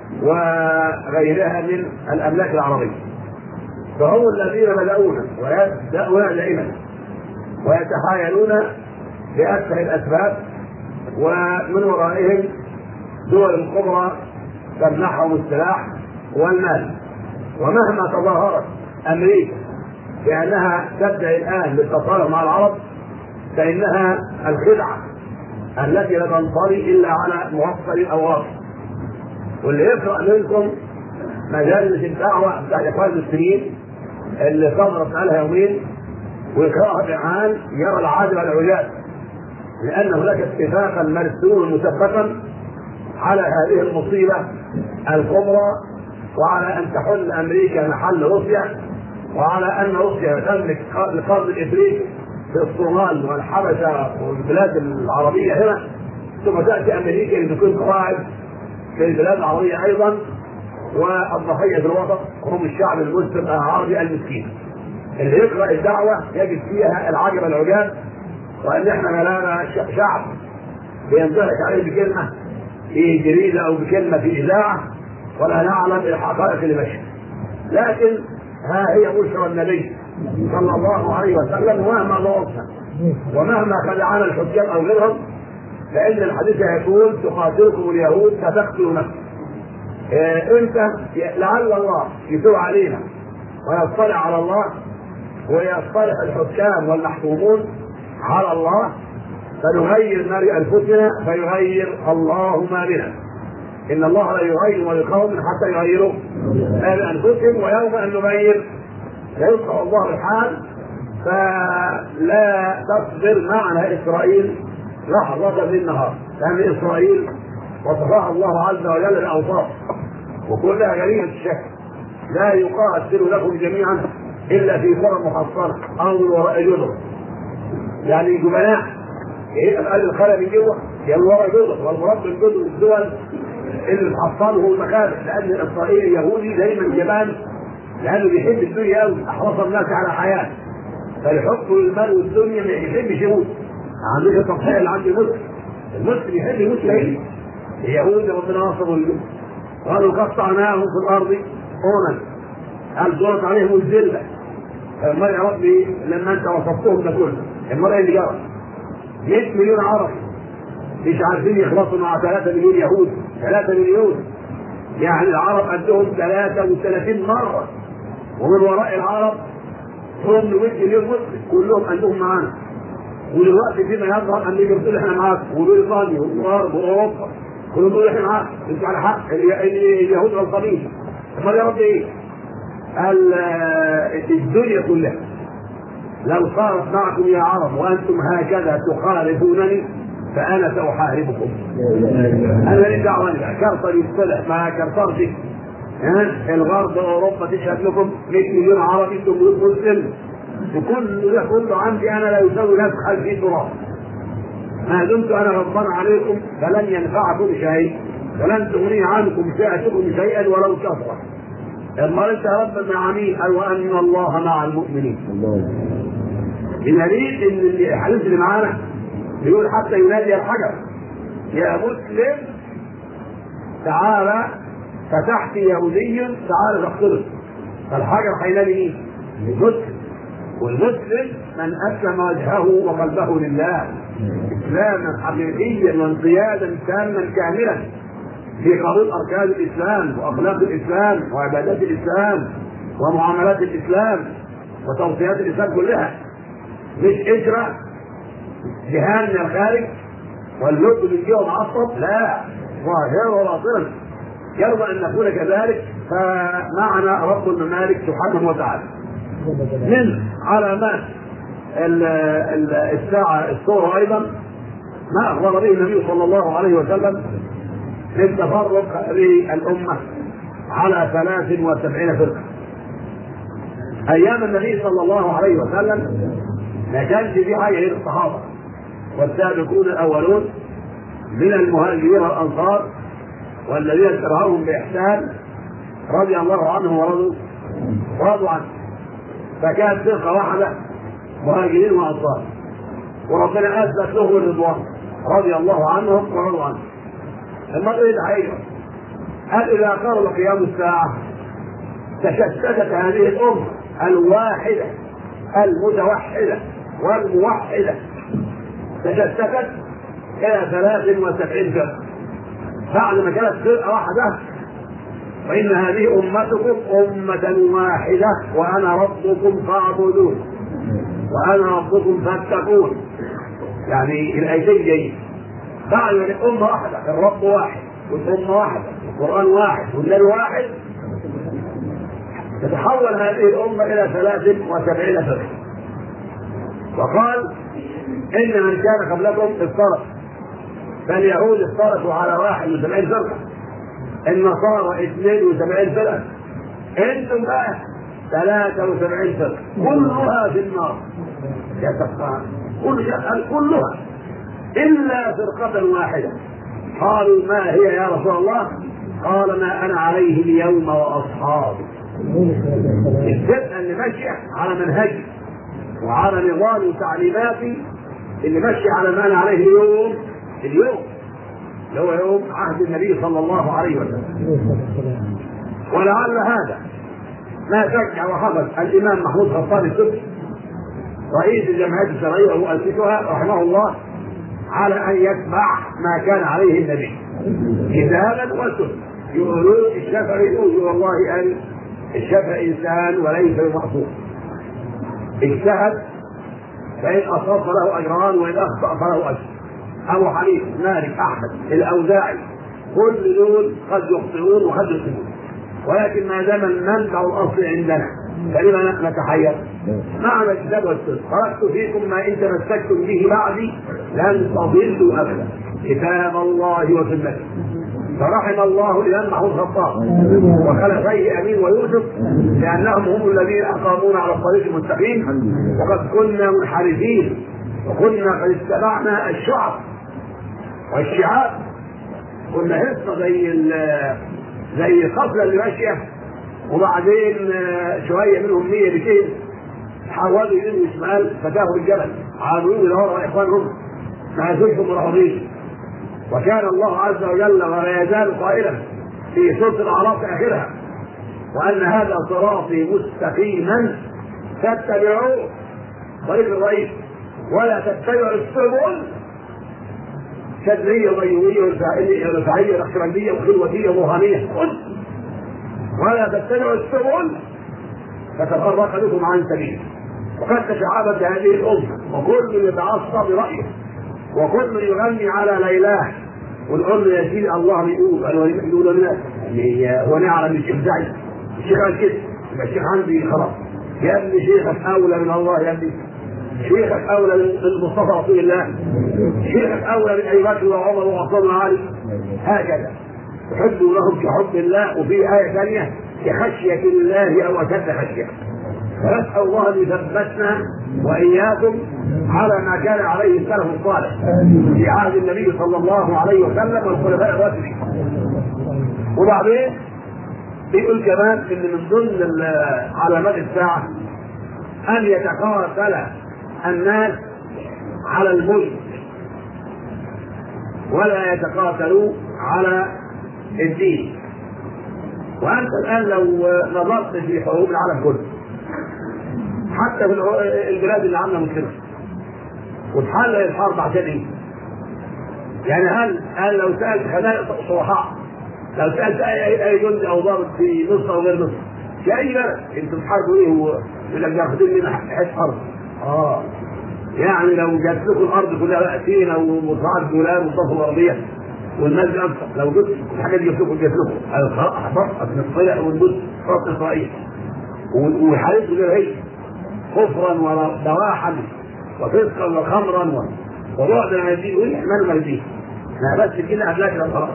[SPEAKER 1] وغيرها من الاملاك العربيه. فهم الذين بدأونا ويبدأون دائما ويتحايلون بأسهل الأسباب ومن ورائهم دول كبرى تمنحهم السلاح والمال ومهما تظاهرت أمريكا بأنها تدعي الآن بالتصالح مع العرب فإنها الخدعة التي لا تنطلي إلا على موصل أو واصل واللي يقرأ منكم مجالس الدعوة بتاع إخوان المسلمين اللي صدرت عليها يومين ويقرأها بإعان يرى العاجل العجاب لأن هناك اتفاقا مرسوما مسبقا على هذه المصيبة الكبرى وعلى أن تحل أمريكا محل روسيا وعلى أن روسيا تملك القرن الإفريقي في الصومال والحبشة والبلاد العربية هنا ثم تأتي أمريكا لتكون قواعد في البلاد العربية أيضا والضحية في الوسط هم الشعب المسلم العربي المسكين اللي يقرأ الدعوة يجد فيها العجب العجاب وأن احنا ملانا شعب بينضحك عليه بكلمة في جريدة أو بكلمة في إذاعة ولا نعلم الحقائق اللي ماشية لكن ها هي بشرى النبي صلى الله عليه وسلم ومهما ضربنا ومهما خدعنا الحكام او غيرهم فان الحديث يقول تقاتلكم اليهود فتقتلوا نفسك امتى لعل الله يتوب علينا ويطلع على الله ويصطلح الحكام والمحكومون على الله فنغير ما بانفسنا فيغير الله ما بنا ان الله لا يغير ما بقوم حتى يغيروا ما بانفسهم ويوم ان نغير يلقى الله الحال فلا تصبر معنا اسرائيل لحظة من النهار لأن إسرائيل وصفها الله عز وجل بأوصاف وكلها غريبة الشكل لا يقاتل لكم جميعا إلا في قرى محصنة أو من وراء جدر يعني جبناء يبقى قال الخلا من جوه يا من وراء جدر والمراد بالجدر الدول اللي تحصنه المخابئ لأن إسرائيل اليهودي دايما جبان لانه بيحب الدنيا قوي احرص الناس على حياه فالحب والمال والدنيا ما يحبش يموت ما عندوش التضحيه اللي عند المسلم المسلم يحب يموت شهيد اليهود ربنا نصروا الجنة قالوا قطعناهم في الارض هونا قال دورت عليهم الذله المرء يا ربي لما انت وصفتهم ده كله المرء اللي جرى 100 مليون عربي مش عارفين يخلصوا مع 3 مليون يهود 3 مليون يعني العرب قدهم 33 مره ومن وراء العرب هم 100 مليون مسلم كلهم عندهم معانا ودلوقتي فيما يظهر امريكا بتقول احنا معاكم وبريطانيا والغرب واوروبا كلهم بيقولوا احنا معاكم انتوا على حق اليهود غلطانين امال يا رب ايه؟ قال الدنيا كلها لو صارت معكم يا عرب وانتم هكذا تخالفونني فانا ساحاربكم انا لي دعوه كرطر يصطلح مع كرطرتي ها الغرب اوروبا تشهد لكم 100 مليون عربي انتم مسلم وكل ده كله عندي انا لا يساوي نفخ في تراب ما دمت انا غضبان عليكم فلن ينفعكم شيء ولن تغني عنكم فئتكم شيئا ولو كثرت امال انت يا رب مع مين؟ قال وان الله مع المؤمنين بدليل ان الحديث اللي معانا بيقول حتى ينادي الحجر يا مسلم تعالى فتحت يهودي تعالى تقتله فالحجر هينادي مين؟ المسلم والمسلم من اسلم وجهه وقلبه لله اسلاما حقيقيا وانقيادا تاما كاملا في قانون اركان الاسلام واخلاق الاسلام وعبادات الاسلام ومعاملات الاسلام وتوصيات الاسلام كلها مش اجرى جهان من الخارج واللب من جهه معصب لا ظاهرا وباطنا يرضى ان نكون كذلك فمعنا رب الممالك سبحانه وتعالى من علامات الساعة الصورة أيضا ما أخبر به النبي صلى الله عليه وسلم من تفرق للأمة على 73 فرقة أيام النبي صلى الله عليه وسلم ما كانش في حاجة غير الصحابة والسابقون الأولون من المهاجرين والأنصار والذين اتبعوهم بإحسان رضي الله عنهم ورضوا رضوا عنه فكانت فرقه واحده مهاجرين وانصار وربنا اثبت لهم الرضوان رضي الله عنهم ورضوا عنه المرء ايه اللي قال اذا قرب قيام الساعه تشتتت هذه الامه الواحده المتوحده والموحده تشتتت الى 73 فرقه بعد ما كانت فرقه واحده وان هذه امتكم امه واحده وانا ربكم فاعبدون وانا ربكم فاتقون يعني الايتين جايين بعد ما الامه واحده الرب واحد والامه واحده والقران واحد والنبي واحد تتحول هذه الامه الى ثلاث وسبعين فرقه وقال ان من كان قبلكم افترق فاليهود افترقوا على واحد وسبعين فرقه النصارى اثنين وسبعين فرقه انتم بقى ثلاثة وسبعين فرقة كلها في النار يا سبحان كل كلها إلا فرقة واحدة قالوا ما هي يا رسول الله قال ما أنا عليه اليوم وأصحابي الفرقة اللي ماشية على منهجي وعلى نظام تعليماتي اللي ماشية على ما أنا عليه اليوم اليوم اللي هو يوم عهد النبي صلى الله عليه وسلم ولعل هذا ما شجع وحفظ الامام محمود خطاب السبكي رئيس الجمعيات الشرعيه ومؤسسها رحمه الله على ان يتبع ما كان عليه النبي كتابا وسنه يقولون الشافعي يقول والله ان الشافعي انسان وليس بمعصوم اجتهد فان اصاب فله اجران وان اخطا فله اجر ابو حنيفه مالك احمد الاوزاعي كل دول قد يخطئون وقد يصيبون ولكن ما دام المنبع الاصلي عندنا فلما نتحير معنى الكتاب والسنه تركت فيكم ما ان تمسكتم به بعدي لن تضلوا ابدا كتاب الله وسنته فرحم الله الامام محمود الخطاب وخلفيه امين ويوسف لانهم هم الذين اقامونا على الطريق المستقيم وقد كنا منحرفين وكنا قد اتبعنا الشعب والشعاب كنا هصه زي زي القفله اللي ماشيه وبعدين شويه منهم 100 200 حاولوا يمين وشمال فتاهوا الجبل عادوا يدوروا على اخوانهم ما زلتم مرعوبين وكان الله عز وجل ولا يزال قائلا في سوره الاعراف اخرها وان هذا صراطي مستقيما فاتبعوه طريق الرئيس ولا تتبعوا السبل شدريه وغيويه ورفاعيه رخشبنديه وخلوتيه وبرهانيه ولا تتبعوا السبل فتفرق بكم عن سبيله وقد تشعبت هذه الامه وكل يتعصب برايه وكل يغني على ليلاه والام يا سيدي الله بيقول قالوا يقولوا الناس يعني هو نعلم الشيخ زعل الشيخ قال كده يبقى الشيخ عندي خلاص يا ابني شيخك اولى من الله يا ابني شيخك اولى من المصطفى رسول الله شيخك اولى من ابي بكر وعمر وعثمان وعلي هكذا تحبوا لهم كحب الله وفي آية ثانية كخشية الله أو أشد خشية فنسأل الله أن يثبتنا وإياكم على ما كان عليه السلف الصالح في عهد النبي صلى الله عليه وسلم والخلفاء الراشدين وبعدين بيقول كمان ان من ضمن علامات الساعه ان يتقاتل الناس على الملك ولا يتقاتلوا على الدين وانت الان لو نظرت في حروب العالم كله حتى في البلاد اللي عامله مسلمه وتحل الحرب عشان ايه؟ يعني هل هل لو سالت خلائق صلحاء لو سالت اي اي جندي او ضابط في مصر او غير مصر في اي بلد انتوا بتحاربوا ايه ويقول لك ياخدين لنا حته ارض اه يعني لو جات لكم الارض كلها بقى سينا ومصاعد جولان وصف الارضيه والناس دي اكثر لو جبت الحاجات دي جبت لكم جبت لكم هتسقط من الطلع والجزء فرق اسرائيل وحالته غير هي كفرا وضواحا وفسقا وخمرا وبعدا عن الدين وايه احنا الدين احنا بس كده هتلاقي خلاص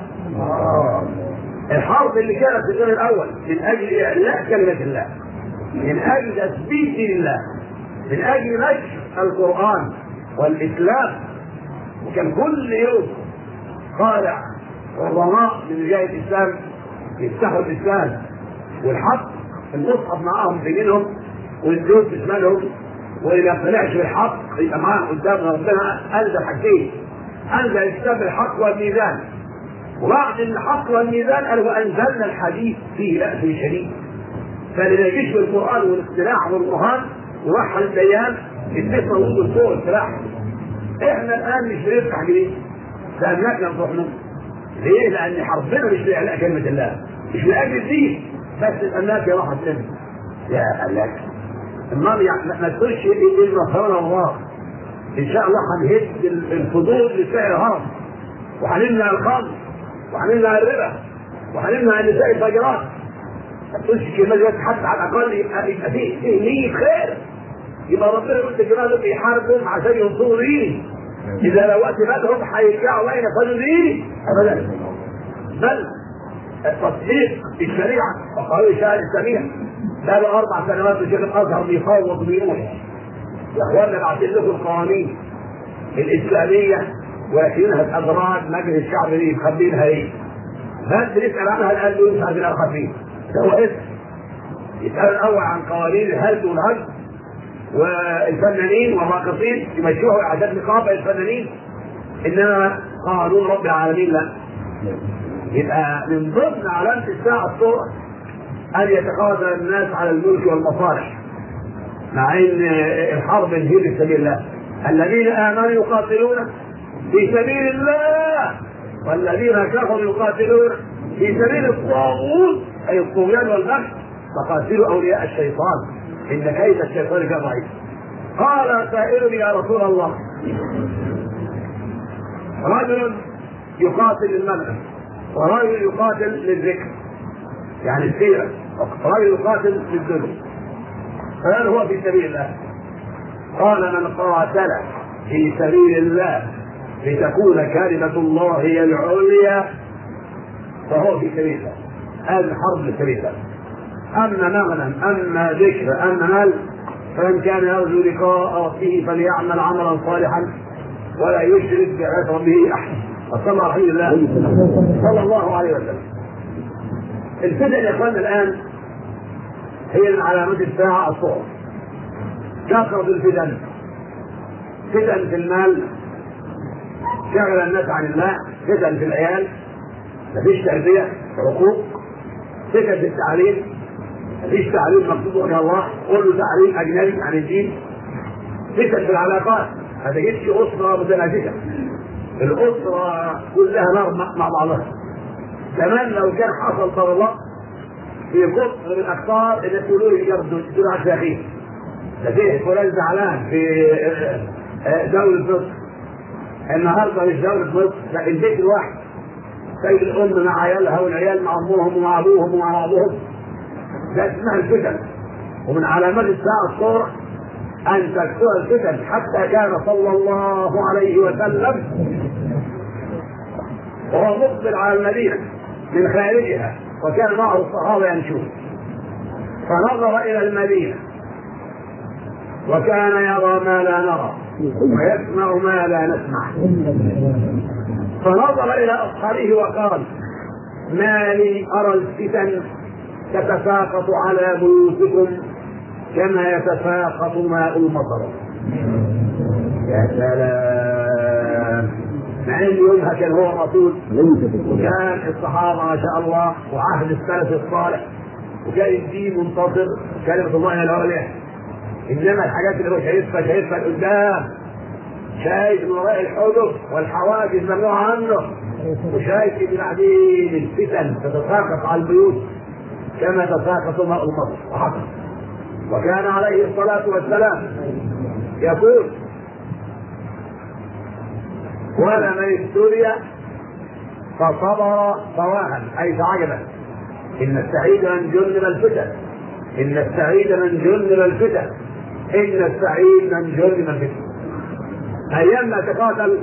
[SPEAKER 1] الحرب اللي كانت في الدور الاول من اجل اعلاء كلمه الله من اجل تثبيت الله من اجل نشر القران والاسلام وكان كل يوم طالع عظماء من رجال الاسلام يفتحوا الاسلام والحق المصحف معاهم في دينهم والزوج تشملهم واللي ما يقتنعش بالحق يبقى معاه قدام ربنا انزل حاجتين انزل كتاب الحق والميزان وبعد الحق والميزان قال وانزلنا الحديث فيه بأس شديد فاللي ما يجيش بالقران والاقتناع والبرهان يوحد البيان الفتنه وجود فوق السلاح احنا الان مش بنفتح جديد سالناك لم تروح ليه؟ لان حربنا مش لاعلاء كلمه الله مش لاجل الدين بس الناس راحت منه يا لك النار يعني ما تقولش ايه المغفرة الله ان شاء الله هنهد الفضول لسعر هرم وهنمنع الخمر وهنمنع الربا وهنمنع النساء الفجرات ما تقولش كلمه دلوقتي حتى على الاقل يبقى يبقى فيه فيه نيه خير يبقى ربنا يقول الجماعه دول بيحاربهم عشان ينصروا ديني اذا لو وقت بدهم هيرجعوا بقى ينفذوا ديني ابدا بل التصديق بالشريعه وقانون الشريعه الاسلاميه بقى له اربع سنوات الشيخ الازهر بيفوض بيقول يا اخوانا بعتين لكم القوانين الاسلاميه ولكنها ادراج مجلس الشعب دي مخبينها ايه؟ بس نسال عنها الان دول مش عارفين خفيف ده هو اسم يسال الاول عن قوانين الهز والهز والفنانين والراقصين يمشوها اعداد نقابه الفنانين انما قانون رب العالمين لا يبقى من ضمن علامه الساعه الصوره ان يتقاضى الناس على الملك والمصالح مع ان الحرب هي في سبيل الله الذين امنوا يقاتلون في سبيل الله والذين كفروا يقاتلون في سبيل الطاغوت اي الطغيان والبغي فقاتلوا اولياء الشيطان ان كيد الشيطان كان ضعيف قال سائل يا رسول الله رجل يقاتل للمنع ورجل يقاتل للذكر يعني السيرة رجل يقاتل للذنوب فهل هو في سبيل الله قال من قاتل في سبيل الله لتكون كلمة الله هي العليا فهو في سبيل الله هذه حرب لسبيل الله أما مغنم أما ذكر أما مال فمن كان يرجو لقاء ربه فليعمل عملا صالحا ولا يشرك بعبادة ربه أحد وصلى رحمه الله صلى الله عليه وسلم الفتن يا اخوانا الان هي من علامات الساعه الصغرى كثره الفتن فتن في المال شغل الناس عن الله فتن في العيال مفيش تربيه حقوق فتن في التعليم مفيش تعليم مقصود وجه الله كله تعليم اجنبي عن الدين فتن في العلاقات ما تجدش اسره متنافسه الاسره كلها نار مع بعضها كمان لو كان حصل طلبات في قطر من الاخطار اللي تقولوا لي يردوا يقولوا على اخيه ده فيه فلان زعلان في دولة مصر النهارده مش دولة مصر لا البيت الواحد سيد الام مع عيالها والعيال مع امهم ومع ابوهم ومع بعضهم ده اسمها الفتن ومن علامات الساعة الصورة أن تكثر الفتن حتى كان صلى الله عليه وسلم وهو مقبل على المدينة من خارجها وكان معه الصحابة يمشون فنظر إلى المدينة وكان يرى ما لا نرى ويسمع ما لا نسمع فنظر إلى أصحابه وقال ما لي أرى الفتن تتساقط على بيوتكم كما يتساقط ماء المطر يا سلام مع ان يومها كان هو الرسول وكان الصحابه ما شاء الله وعهد السلف الصالح وكان الدين منتصر كلمه الله العليا انما الحاجات اللي هو شايفها شايفها لقدام شايف من وراء الحدث والحواجز ممنوع عنه وشايف ان بعدين الفتن تتساقط على البيوت كما تساقط ماء المطر وحصل وكان عليه الصلاه والسلام يقول ولمن ابتلي فصبر فواها اي تعجبا ان السعيد من جنب الفتن ان السعيد من جنب الفتن ان السعيد من جنب الفتن ايام ما تقاتل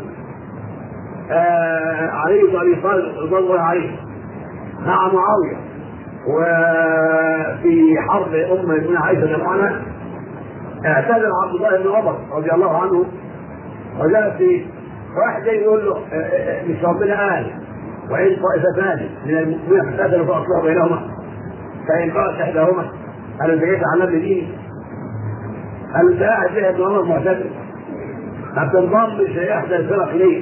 [SPEAKER 1] آه علي بن ابي طالب رضي الله عليه مع معاويه وفي حرب ام ابن عائشه رضي الله عنها اعتذر عبد الله بن عمر رضي الله عنه وجلس في واحد جاي يقول له مش ربنا قال وان طائفتان من المؤمنين اقتتلوا فاصلحوا بينهما فان قالت احداهما انا انت جيت علمني ديني قال انت قاعد فيها ابن عمر معتدل ما بتنضمش لاحدى الفرق ليه؟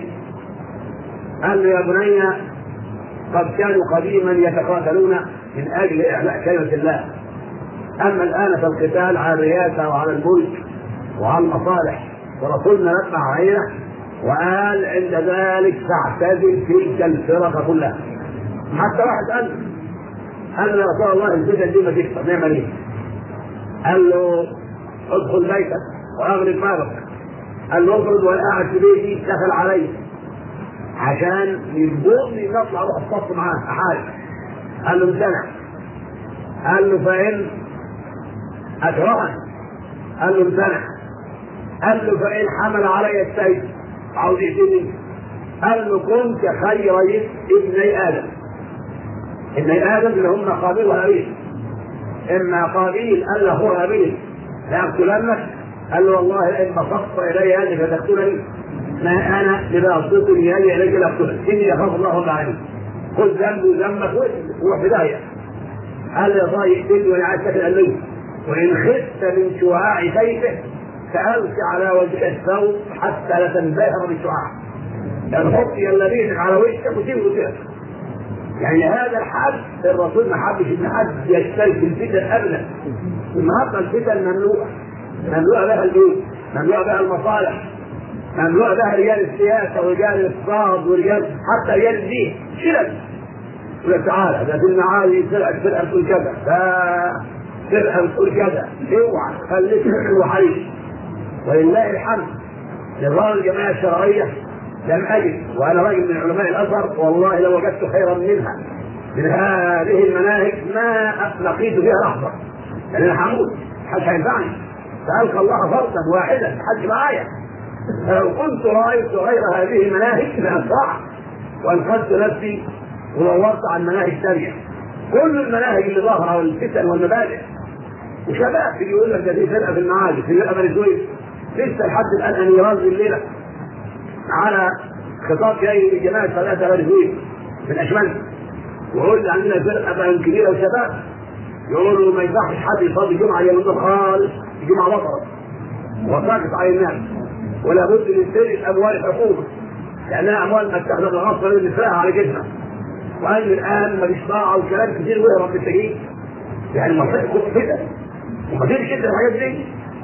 [SPEAKER 1] قال له يا بني قد كانوا قديما يتقاتلون من اجل اعلاء كلمه الله اما الان فالقتال على الرياسه وعلى الملك وعلى المصالح ورسولنا نسمع علينا وقال عند ذلك فاعتزل تلك الفرق كلها حتى واحد قال قال له يا رسول الله الفتن دي ما تكسر نعمل ايه؟ قال له ادخل بيتك واغلق بابك قال له افرض وانا قاعد في بيتي دخل علي عشان يربطني نطلع اروح الصف معاه احارب قال له امتنع قال له فان اكرهني قال له امتنع قال له فان حمل علي السيف عاوز يقتلني قال له كنت خير ابني ادم ابني ادم اللي هم قابيل وهابيل اما قابيل قال له هو هابيل لاقتلنك قال له والله لئن بسطت الي يدك فتقتلني ما انا لباسطني يدي اليك لاقتلك اني اخاف الله تعالى خذ ذنبي وذنبك وروح في داهيه قال له يا صاحبي اقتلني وانا عايز تاكل قلبي وان خفت من شعاع سيفه فألق على وجه الثوب حتى لا تنبهر بالشعاع يعني حط يلبيتك على وشك وسيبه كده يعني هذا الحد الرسول ما حبش ان حد يشترك في الفتن ابدا النهارده الفتن ممنوعه ممنوع بها البيوت ممنوع بها المصالح ممنوع بها رجال السياسه ورجال الاقتصاد ورجال حتى رجال الدين شلل يقول لك تعالى ده في المعالي فرقه فرقه بتقول كذا ده فرقه بتقول كذا اوعى خليك وحريص ولله الحمد نظام الجماعه الشرعيه لم اجد وانا راجل من علماء الازهر والله لو وجدت خيرا منها من هذه المناهج ما لقيت فيها لحظه لان انا حمود حد هينفعني فالقى الله فردا واحدا حج معايا فلو كنت رايت غير هذه المناهج لاسرعت وانقذت نفسي ودورت عن مناهج ثانيه كل المناهج اللي ظاهره والفتن والمبادئ وشباب يجي يقول لك ده في فرقه في المعادي في فرقه بني سويف لسه لحد الان انيران الليله على خطاب جاي من جماعه ثلاثه بني سويف من اشمال ويقول عندنا فرقه بقى كبيره وشباب يقولوا ما يصحش حد يصلي الجمعه اليوم دول خالص الجمعه بطلت وساقط على الناس ولا بد من سرقه اموال الحكومه لانها اموال ما تستخدم الغصب اللي نسرقها على جسمها وقال الان ما فيش طاعه وكلام كتير ويهرب بالتجيب يعني المصلحه تكون كده وما فيش كده الحاجات دي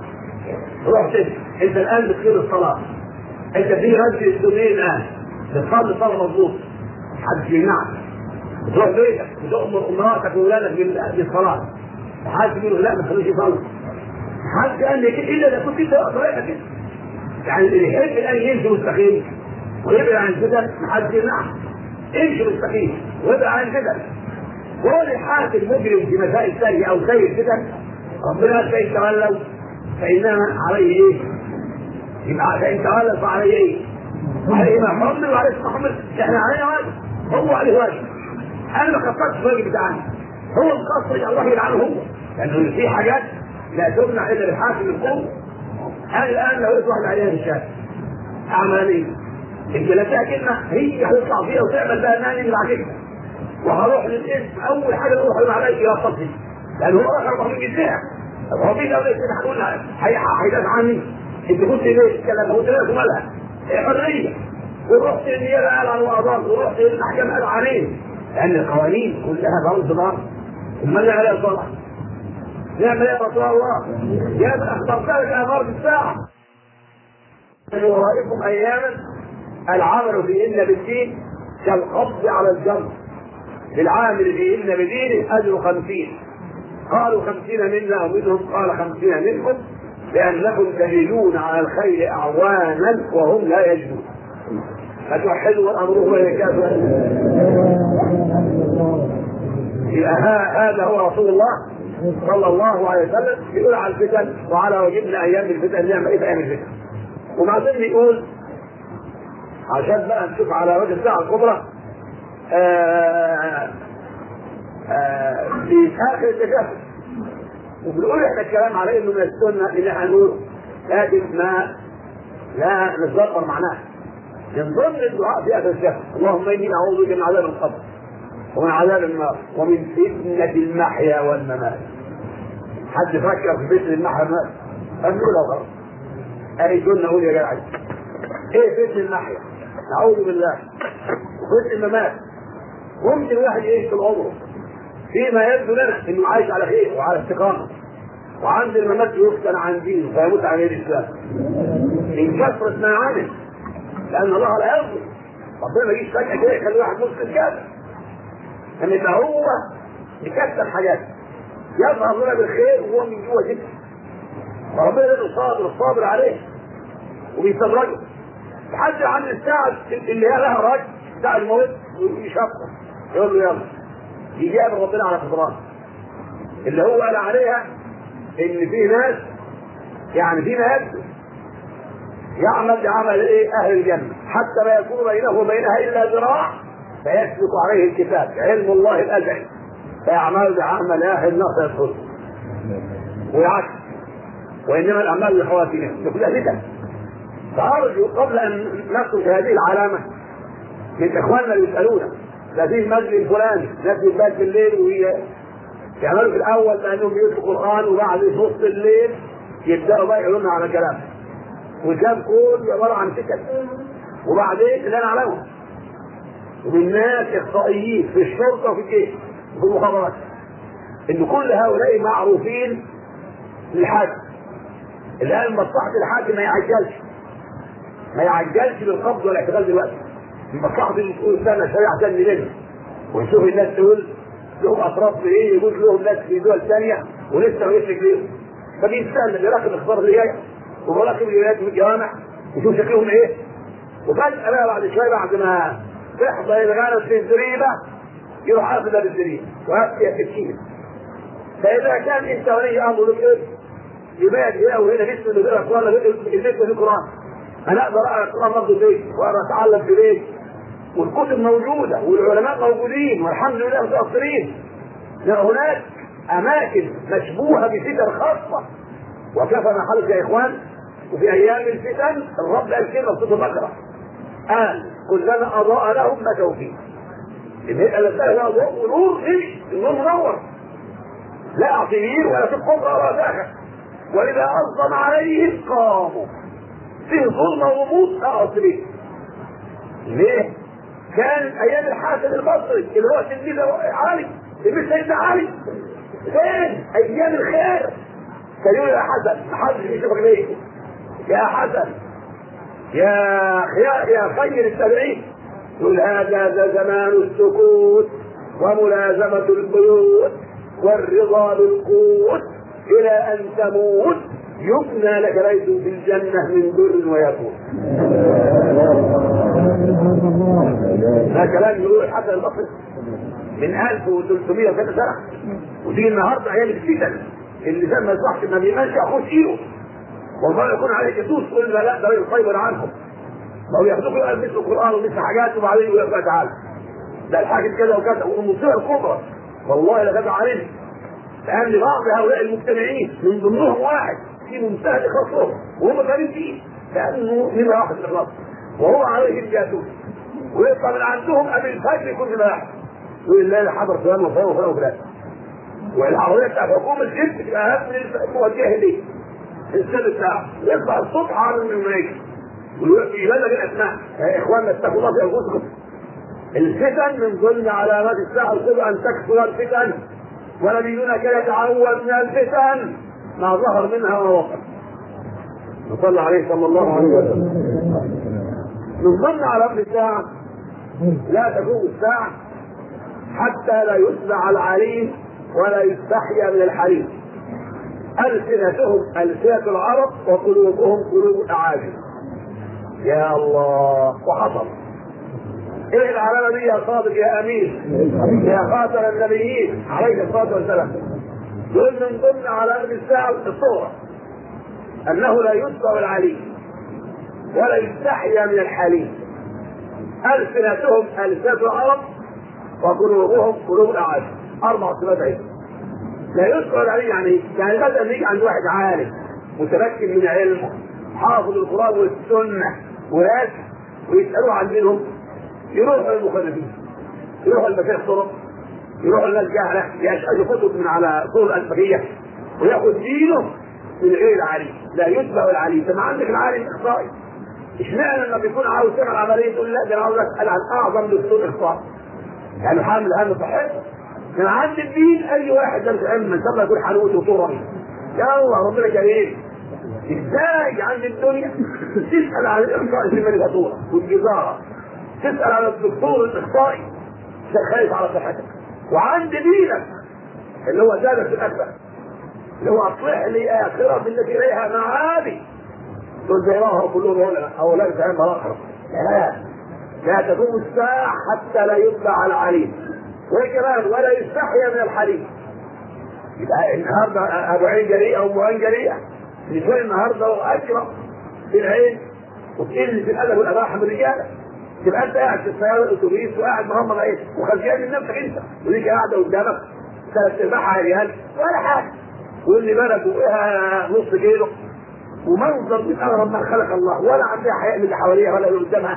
[SPEAKER 1] رحت انت الان بتخير الصلاه انت في رد السنين الان بتصلي صلاه مظبوط حد يمنعك تروح بيتك وتؤمر امراتك واولادك بالصلاه وحد يقول لا ما تخليش يصلي حد قال لي كده الا اذا كنت انت طريقه كده يعني اللي يحب الان يمشي مستقيم ويبعد عن الفتن محدش يمنعه امشي مستقيم وابعد عن الفتن هو اللي حاكم مجرم في مسائل ثانيه او سيء الفتن ربنا فان تولوا فانما عليه ايه؟ يبقى فان تولوا فعليه ايه؟ عليه ما حمل وعليه ما حمل احنا علينا واجب هو عليه واجب انا ما خططتش الواجب بتاعنا هو مقصر الله يلعنه هو لانه في حاجات لا تمنع الا بالحاكم القوم انا الان لو لقيت واحد عليها في الشارع اعمل ايه؟ انت لا فيها كلمه هي هتطلع فيها وتعمل بقى انها نمر عليك وهروح للاسم اول حاجه اروح له عليك الى صفي لان هو اخر رقم الجزاء هو في دولة كده هتقول هيدافع عني انت كنت ليه تتكلم هو ثلاث مالها حريه ورحت النيابه قال عن القضاء ورحت المحكمه قال عليه لان القوانين كلها برضه ضرب امال نعمل ايه طبعا نعمل ايه يا رسول الله يا ابن اخبرتها لك امارة الساعه من ورائكم اياما العمل فيهن بالدين كالقبض على الجمر للعامل فيهن بدينه اجر خمسين قالوا خمسين منا ومنهم قال خمسين منكم لانكم تجدون على الخير اعوانا وهم لا يجدون فتوحدوا امره ويكافئ هذا هو رسول الله صلى الله عليه وسلم يقول على الفتن وعلى واجبنا ايام الفتن نعمل ايه في ايام الفتن وبعدين بيقول عشان بقى نشوف على وجه الساعه الكبرى آآ آآ في اخر التجسس وبنقول احنا الكلام على انه من السنه اللي احنا نقوله لكن ما لا نتدبر معناه من ضمن الدعاء في اخر الشهر اللهم اني اعوذ بك من عذاب القبر ومن عذاب النار ومن فتنة المحيا والممات حد فكر في فتنة المحيا والممات هنقولها خلاص اي كنا نقول يا جدع ايه فتن الناحيه نعوذ بالله وفتن الممات ممكن الواحد يعيش طول عمره فيما يبدو لنا انه عايش على خير وعلى استقامه وعند الممات يفتن عن دينه فيموت عن غير الاسلام من كثره ما عمل لان الله لا يظلم ربنا ما يجيش فجاه كده يخلي واحد مسلم كافر ان يبقى هو يكسر حاجات يظهر لنا بالخير وهو من جوه جدا فربنا يقول صابر الصابر عليه وبيستدرجه لحد عن الساعة اللي هي لها رجل ساعة الموت ويشفر يقول له يلا يجي يقابل ربنا على خطران اللي هو قال عليها ان في ناس يعني في ناس يعمل بعمل ايه اهل الجنه حتى لا يكون بينه وبينها الا ذراع فيسبق عليه الكتاب علم الله الازلي فيعمل بعمل اهل النار فيدخل ويعكس وانما الاعمال بخواتيمها كلها فتن فارجو قبل ان نترك هذه العلامه من اخواننا اللي يسالونا ده في المسجد الفلاني ناس بتبات بالليل وهي يعملوا في الاول بانهم بيقروا قران وبعد نص الليل يبداوا بقى يقولوا لنا على كلام وكان كله عباره عن سكت وبعدين اللي انا اعلمه ومن ناس اخصائيين في الشرطه وفي الجيش وفي المخابرات ان كل هؤلاء معروفين للحاكم الان مصلحه الحاكم ما يعجلش ما يعجلش بالقبض والاعتقال دلوقتي مصلحه المسؤول استنى شويه عشان نلم ونشوف الناس تقول لهم اطراف في ايه يجوز لهم ناس في دول ثانيه ولسه ما يفرق ليهم فبيستنى بيراقب الاخبار اللي جايه وبيراقب الولايات في الجوامع يشوف شكلهم ايه وفجاه بقى بعد شويه بعد ما تحضر الغنم في الزريبه يروح اخذ بالزريبه وياتي السكين فاذا كان انت ولي امر لك ايه يبقى هنا وهنا مثل اللي بيقرا القران البيت في القران انا اقدر اقرا القران برضه بيت واقرا اتعلم في بيت والكتب موجوده والعلماء موجودين والحمد لله متاثرين هناك اماكن مشبوهه بفتن خاصه وكفى ما حدث يا اخوان وفي ايام الفتن الرب قال كلمه في البقره قال كلما اضاء لهم مشوا فيه يبقى الاسئله لها ضوء ونور مش النور منور لا عصير ولا في قبره ولا داخل واذا اظلم عليهم قاموا فيه ظلمه وغموض اعصرين ليه؟ كان ايام الحسن البصري اللي هو تلميذ علي تلميذ سيدنا علي فين؟ ايام الخير كان يقول يا حسن محدش يشوفك ليه؟ يا حسن يا خيار يا خير التابعين يقول هذا ذا زمان السكوت وملازمة البيوت والرضا بالقوت إلى أن تموت يبنى لك بيت في الجنة من در ويكون. هذا كلام يقول الحسن البصري من 1300 وكذا سنة ودي النهارده ايام الفتن اللي زي ما يصحش ما بيمنش ياخد ايده والله يكون عليه جاسوس يقول لا لا ده راجل خيبر عنهم ما هو ياخدوك يقول مثل القران ومثل حاجات وبعدين يقول لك تعالى ده الحاكم كذا وكذا والمصيبه الكبرى والله لقد علمت لان بعض هؤلاء المجتمعين من ضمنهم واحد في منتهى الاخلاص وهم فاهمين فيه لانه من واحد الاخلاص وهو عليه الجاسوس ويطلع من عندهم قبل الفجر يكون في واحد يقول لا حضر فلان وفلان وفلان وفلان والعربيه بتاعت حكومه الجيش تبقى اهم من الموجهه ليه السن بتاعه يطلع الصبح على الملائكه ويبلغ الاسماء يا اخواننا اتقوا الله في انفسكم الفتن من ضمن علامات الساعه الكبرى ان تكثر الفتن ونبينا كان يتعوذ من الفتن ما ظهر منها وما وقع وصلى عليه صلى الله عليه وسلم من ضمن علامات الساعه لا تقوم الساعه حتى لا يتبع العليم ولا يستحيا من الحليم ألسنتهم ألسنة العرب وقلوبهم قلوب الأعاجم يا الله وحصل ايه العلامة دي يا صادق يا امين يا خاتم النبيين عليه الصلاة والسلام دول من ضمن علامات الساعة الصورة انه لا يتبع العليم ولا يستحيا من الحليم ألسنتهم ألسنة العرب وقلوبهم قلوب الأعاجم أربع صفات عيد لا يذكر عليه يعني يعني بدل يجي عند واحد عالم متمكن من علمه حافظ القرآن والسنة وناس ويسألوا عن دينهم يروحوا للمخالفين يروحوا المشايخ طرق يروحوا الناس جهلة يشهدوا كتب من على طول الألفية وياخذ دينه من غير العليم لا يتبع العليم طب ما عندك العالم اخطائي اشمعنى لما بيكون عاوز تعمل عمليه تقول لا ده انا عاوز اسال عن اعظم دكتور اخطاء يعني حامل هم صحته كان عند الدين اي واحد درس علم ان شاء الله يكون حنوت وطوري يا الله ربنا كريم ازاي عند الدنيا تسال عن الاخطاء في المنفاتوره والجزاره تسال عن الدكتور الاخطائي خايف على صحتك وعند دينك اللي هو زادت الاكبر اللي هو اصلح لي اخره التي اليها معادي دول زي ما كلهم هنا او لا يتعلم الاخره لا لا تقوم الساعه حتى لا يتبع العليم وكمان ولا يستحيا من الحليم يبقى النهارده ابو عين جريئه وام عين جريئه نسوان النهارده اكرم في العين وتقل في الادب والاباحه من الرجاله تبقى انت قاعد في السياره الاتوبيس وقاعد مغمض عينك وخجلان من نفسك انت وديك قاعده قدامك ثلاث ارباعها عريان ولا حاجه واللي بالك وقعها نص كيلو ومنظر من اغرب ما خلق الله ولا عندها حياء من اللي حواليها ولا اللي قدامها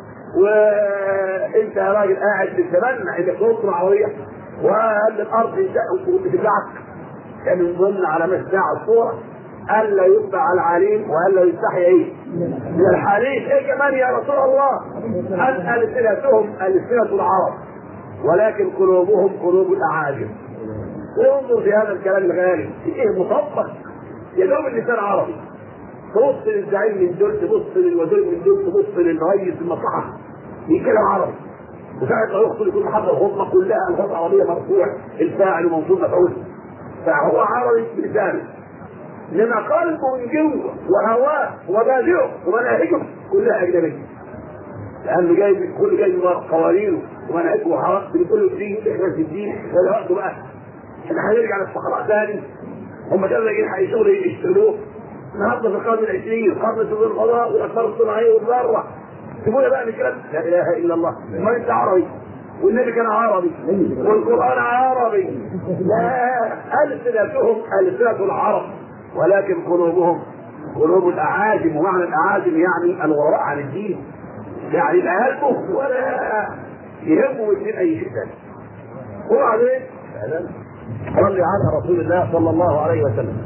[SPEAKER 1] وانت يا راجل قاعد تتمنى انك تنط عربيه وقال الارض تبلعك كان من ضمن علامات الساعه الصوره الا يتبع العليم والا يستحي ايه؟ من الحليم ايه كمان يا رسول الله؟ ان السنتهم السنه العرب ولكن قلوبهم قلوب الاعاجم انظر في هذا الكلام الغالي ايه مطبق يا دوب اللسان عربي تبص للزعيم من دول تبص للوزير من دول تبص للرئيس المصلحه يتكلم عربي وساعة ما يخطب يكون محضر خطبه كلها الغاز عربيه مرفوع الفاعل ومنصوب مفعول فهو عربي بلسانه انما قلبه من جوه وهواه ومبادئه ومناهجه كلها اجنبيه لانه جاي كل جاي من قوانينه ومناهجه وحركته بتقول له الدين احنا في الدين ولا وقته بقى احنا هنرجع للفقراء تاني هم كانوا لاقيين حي شغل يشتروه النهارده في القرن العشرين قرن سبيل القضاء والاثار الصناعيه والذره سيبونا بقى من كلام لا اله الا الله ما انت عربي والنبي كان عربي والقران عربي لا السنتهم السنه العرب ولكن قلوبهم قلوب الاعاجم ومعنى الاعاجم يعني الوراء عن الدين يعني لا يهمه ولا يهمه اثنين اي شيء ثاني وبعدين صلي على رسول الله صلى الله عليه وسلم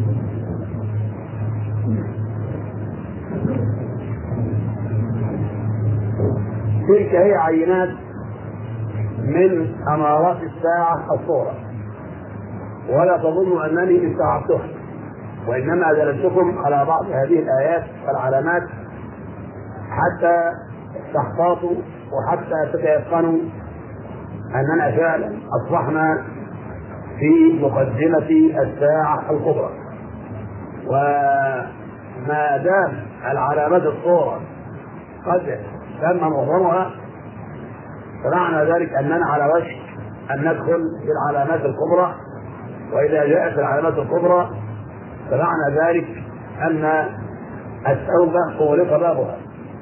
[SPEAKER 1] تلك هي عينات من امارات الساعه الصوره ولا تظنوا انني استوعبتها وانما دللتكم على بعض هذه الايات والعلامات حتى تحتاطوا وحتى تتيقنوا اننا فعلا اصبحنا في مقدمه الساعه الكبرى وما دام العلامات الصوره قد تم معظمها فمعنى ذلك اننا على وشك ان ندخل في العلامات الكبرى واذا جاءت العلامات الكبرى فمعنى ذلك ان التوبه اغلق بابها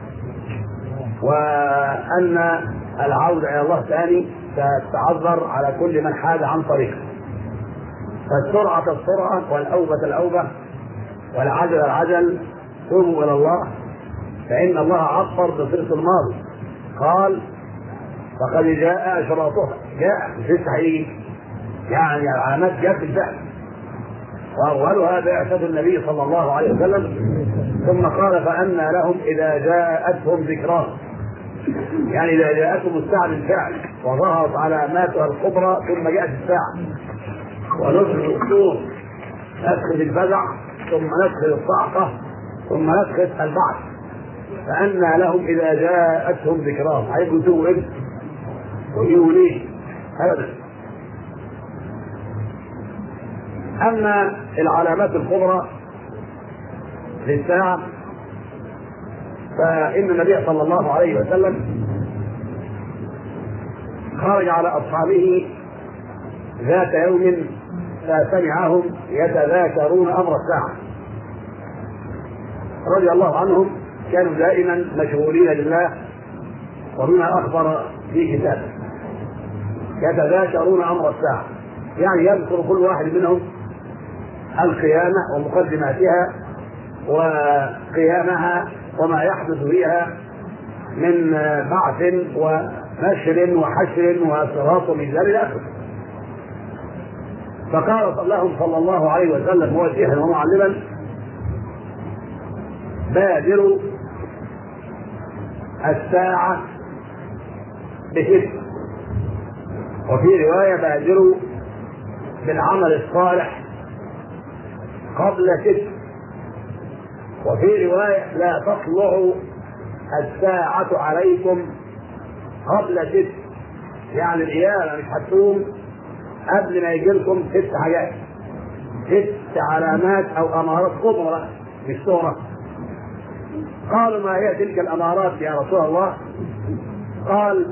[SPEAKER 1] وان العوده الى الله ثاني ستتعذر على كل من حاد عن طريقه فالسرعه السرعه والاوبه الاوبه والعجل العجل توبوا الى الله فإن الله عبر بصيغة الماضي قال فقد جاء أشراطها جاء مش لسه هيجي يعني العلامات جاءت بالفعل وأولها بعثة النبي صلى الله عليه وسلم ثم قال فأنى لهم إذا جاءتهم ذكراهم يعني إذا جاءتهم الساعة بالفعل وظهرت علاماتها الكبرى ثم جاءت الساعة ونفخ الصور ندخل الفزع ثم ندخل الصعقة ثم ندخل البعث فأنى لهم إذا جاءتهم ذكراهم هيبقوا يتوبوا إمتى؟ ويجوا ليه؟ أبدا أما العلامات الكبرى للساعة فإن النبي صلى الله عليه وسلم خرج على أصحابه ذات يوم فسمعهم يتذاكرون أمر الساعة رضي الله عنهم كانوا دائما مشغولين لله وبما اخبر في كتابه يتذاكرون امر الساعه يعني يذكر كل واحد منهم القيامه ومقدماتها وقيامها وما يحدث فيها من بعث ونشر وحشر وصراط وميزان الى اخره فقال لهم صلى الله عليه وسلم موجها ومعلما بادروا الساعة بست وفي رواية بادروا بالعمل الصالح قبل ست وفي رواية لا تطلع الساعة عليكم قبل ست يعني القيامة مش هتقوم قبل ما يجي لكم ست حاجات ست علامات أو أمارات كبرى مش صغرى قالوا ما هي تلك الأمارات يا رسول الله قال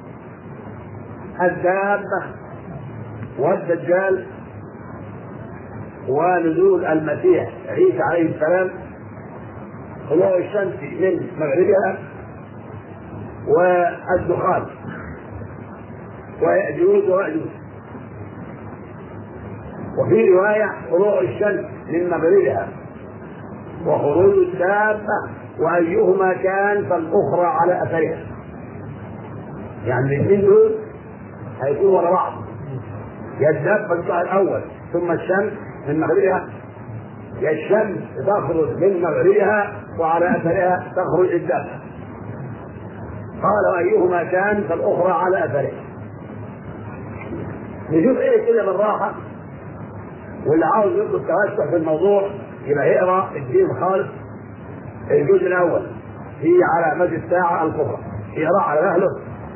[SPEAKER 1] الدابة والدجال ونزول المسيح عيسى عليه السلام طلوع الشمس من مغربها والدخان ويأجوج ومأجوج وفي رواية طلوع الشمس من مغربها وخروج الدابة وأيهما كان فالأخرى على أثرها يعني الاثنين دول هيكونوا ورا بعض يا الدابة تطلع الأول ثم الشمس من مغربها يا الشمس تخرج من مغربها وعلى أثرها تخرج الدابة قال أيهما كان فالأخرى على أثرها نشوف ايه كده بالراحة واللي عاوز يطلب توسع في الموضوع يبقى يقرا الدين خالص الجزء الاول في علامات الساعة الكبرى يقرا على اهله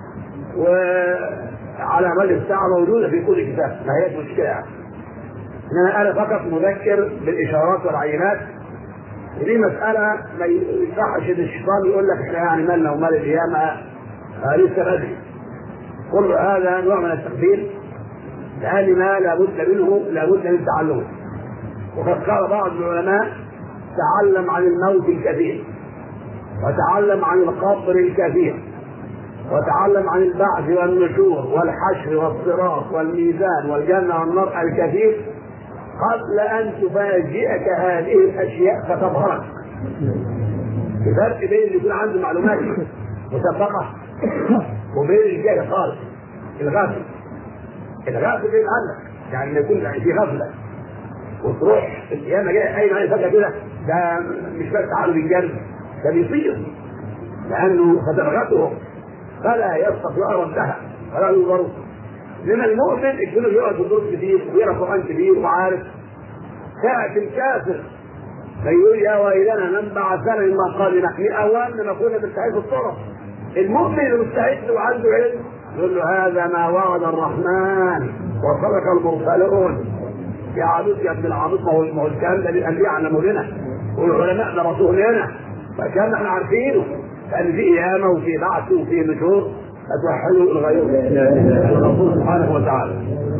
[SPEAKER 1] وعلامات الساعة موجودة في كل كتاب ما هيش مشكلة يعني انما انا فقط مذكر بالاشارات والعينات ودي مسألة ما يصحش ان الشيطان يقول لك احنا يعني مالنا ومال القيامة آه لسه بدري كل هذا نوع من التقدير لأن ما لابد منه لابد من تعلمه وقد قال بعض العلماء تعلم عن الموت الكثير وتعلم عن القبر الكثير وتعلم عن البعث والنشور والحشر والصراط والميزان والجنة والنار الكثير قبل أن تفاجئك هذه الأشياء فتظهرك الفرق بين اللي يكون عنده معلومات مسبقة وبين الجاهل خالص الغافل الغافل بعيد عنك يعني لما يكون في غفله وتروح القيامه جايه قايمه عليه فجاه كده ده مش بس عقله بينجرد ده بيطير لانه فترغته فلا يستطيع ردها ولا ينظر لما المؤمن يكون يقرا دروس كتير ويقرا قران كبير وعارف ساعة الكافر فيقول يا ويلنا من بعثنا من مقامنا من اوان ما كنا بنستعيد الطرق المؤمن المستعد وعنده علم يقول له هذا ما وعد الرحمن وصدق المرسلون يا عبيط يا ابن العبيط ما هو ما هو الكلام ده الانبياء علموا لنا والعلماء درسوه لنا فكان احنا عارفينه كان في قيامه وفي بعث وفي نشور فتوحدوا الغيور الرسول سبحانه وتعالى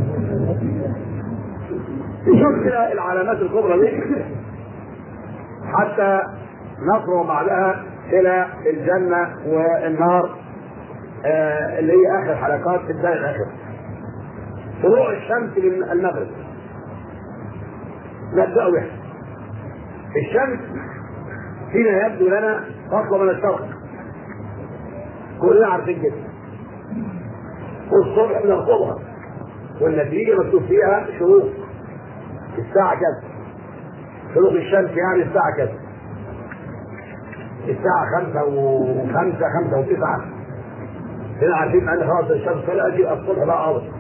[SPEAKER 1] نشوف كده العلامات الكبرى دي حتى نصر بعدها الى الجنه والنار آه اللي هي اخر حلقات في الدار الاخر طلوع الشمس من المغرب نبدا بها الشمس فينا يبدو لنا تطلع من الشرق كلنا عارفين كده والصبح بنرقبها والنتيجه مكتوب فيها شروق الساعه كذا شروق الشمس يعني الساعه كذا الساعه خمسة وخمسة خمسة وتسعة هنا عارفين ان خلاص الشمس طلعت يبقى الصبح بقى قبض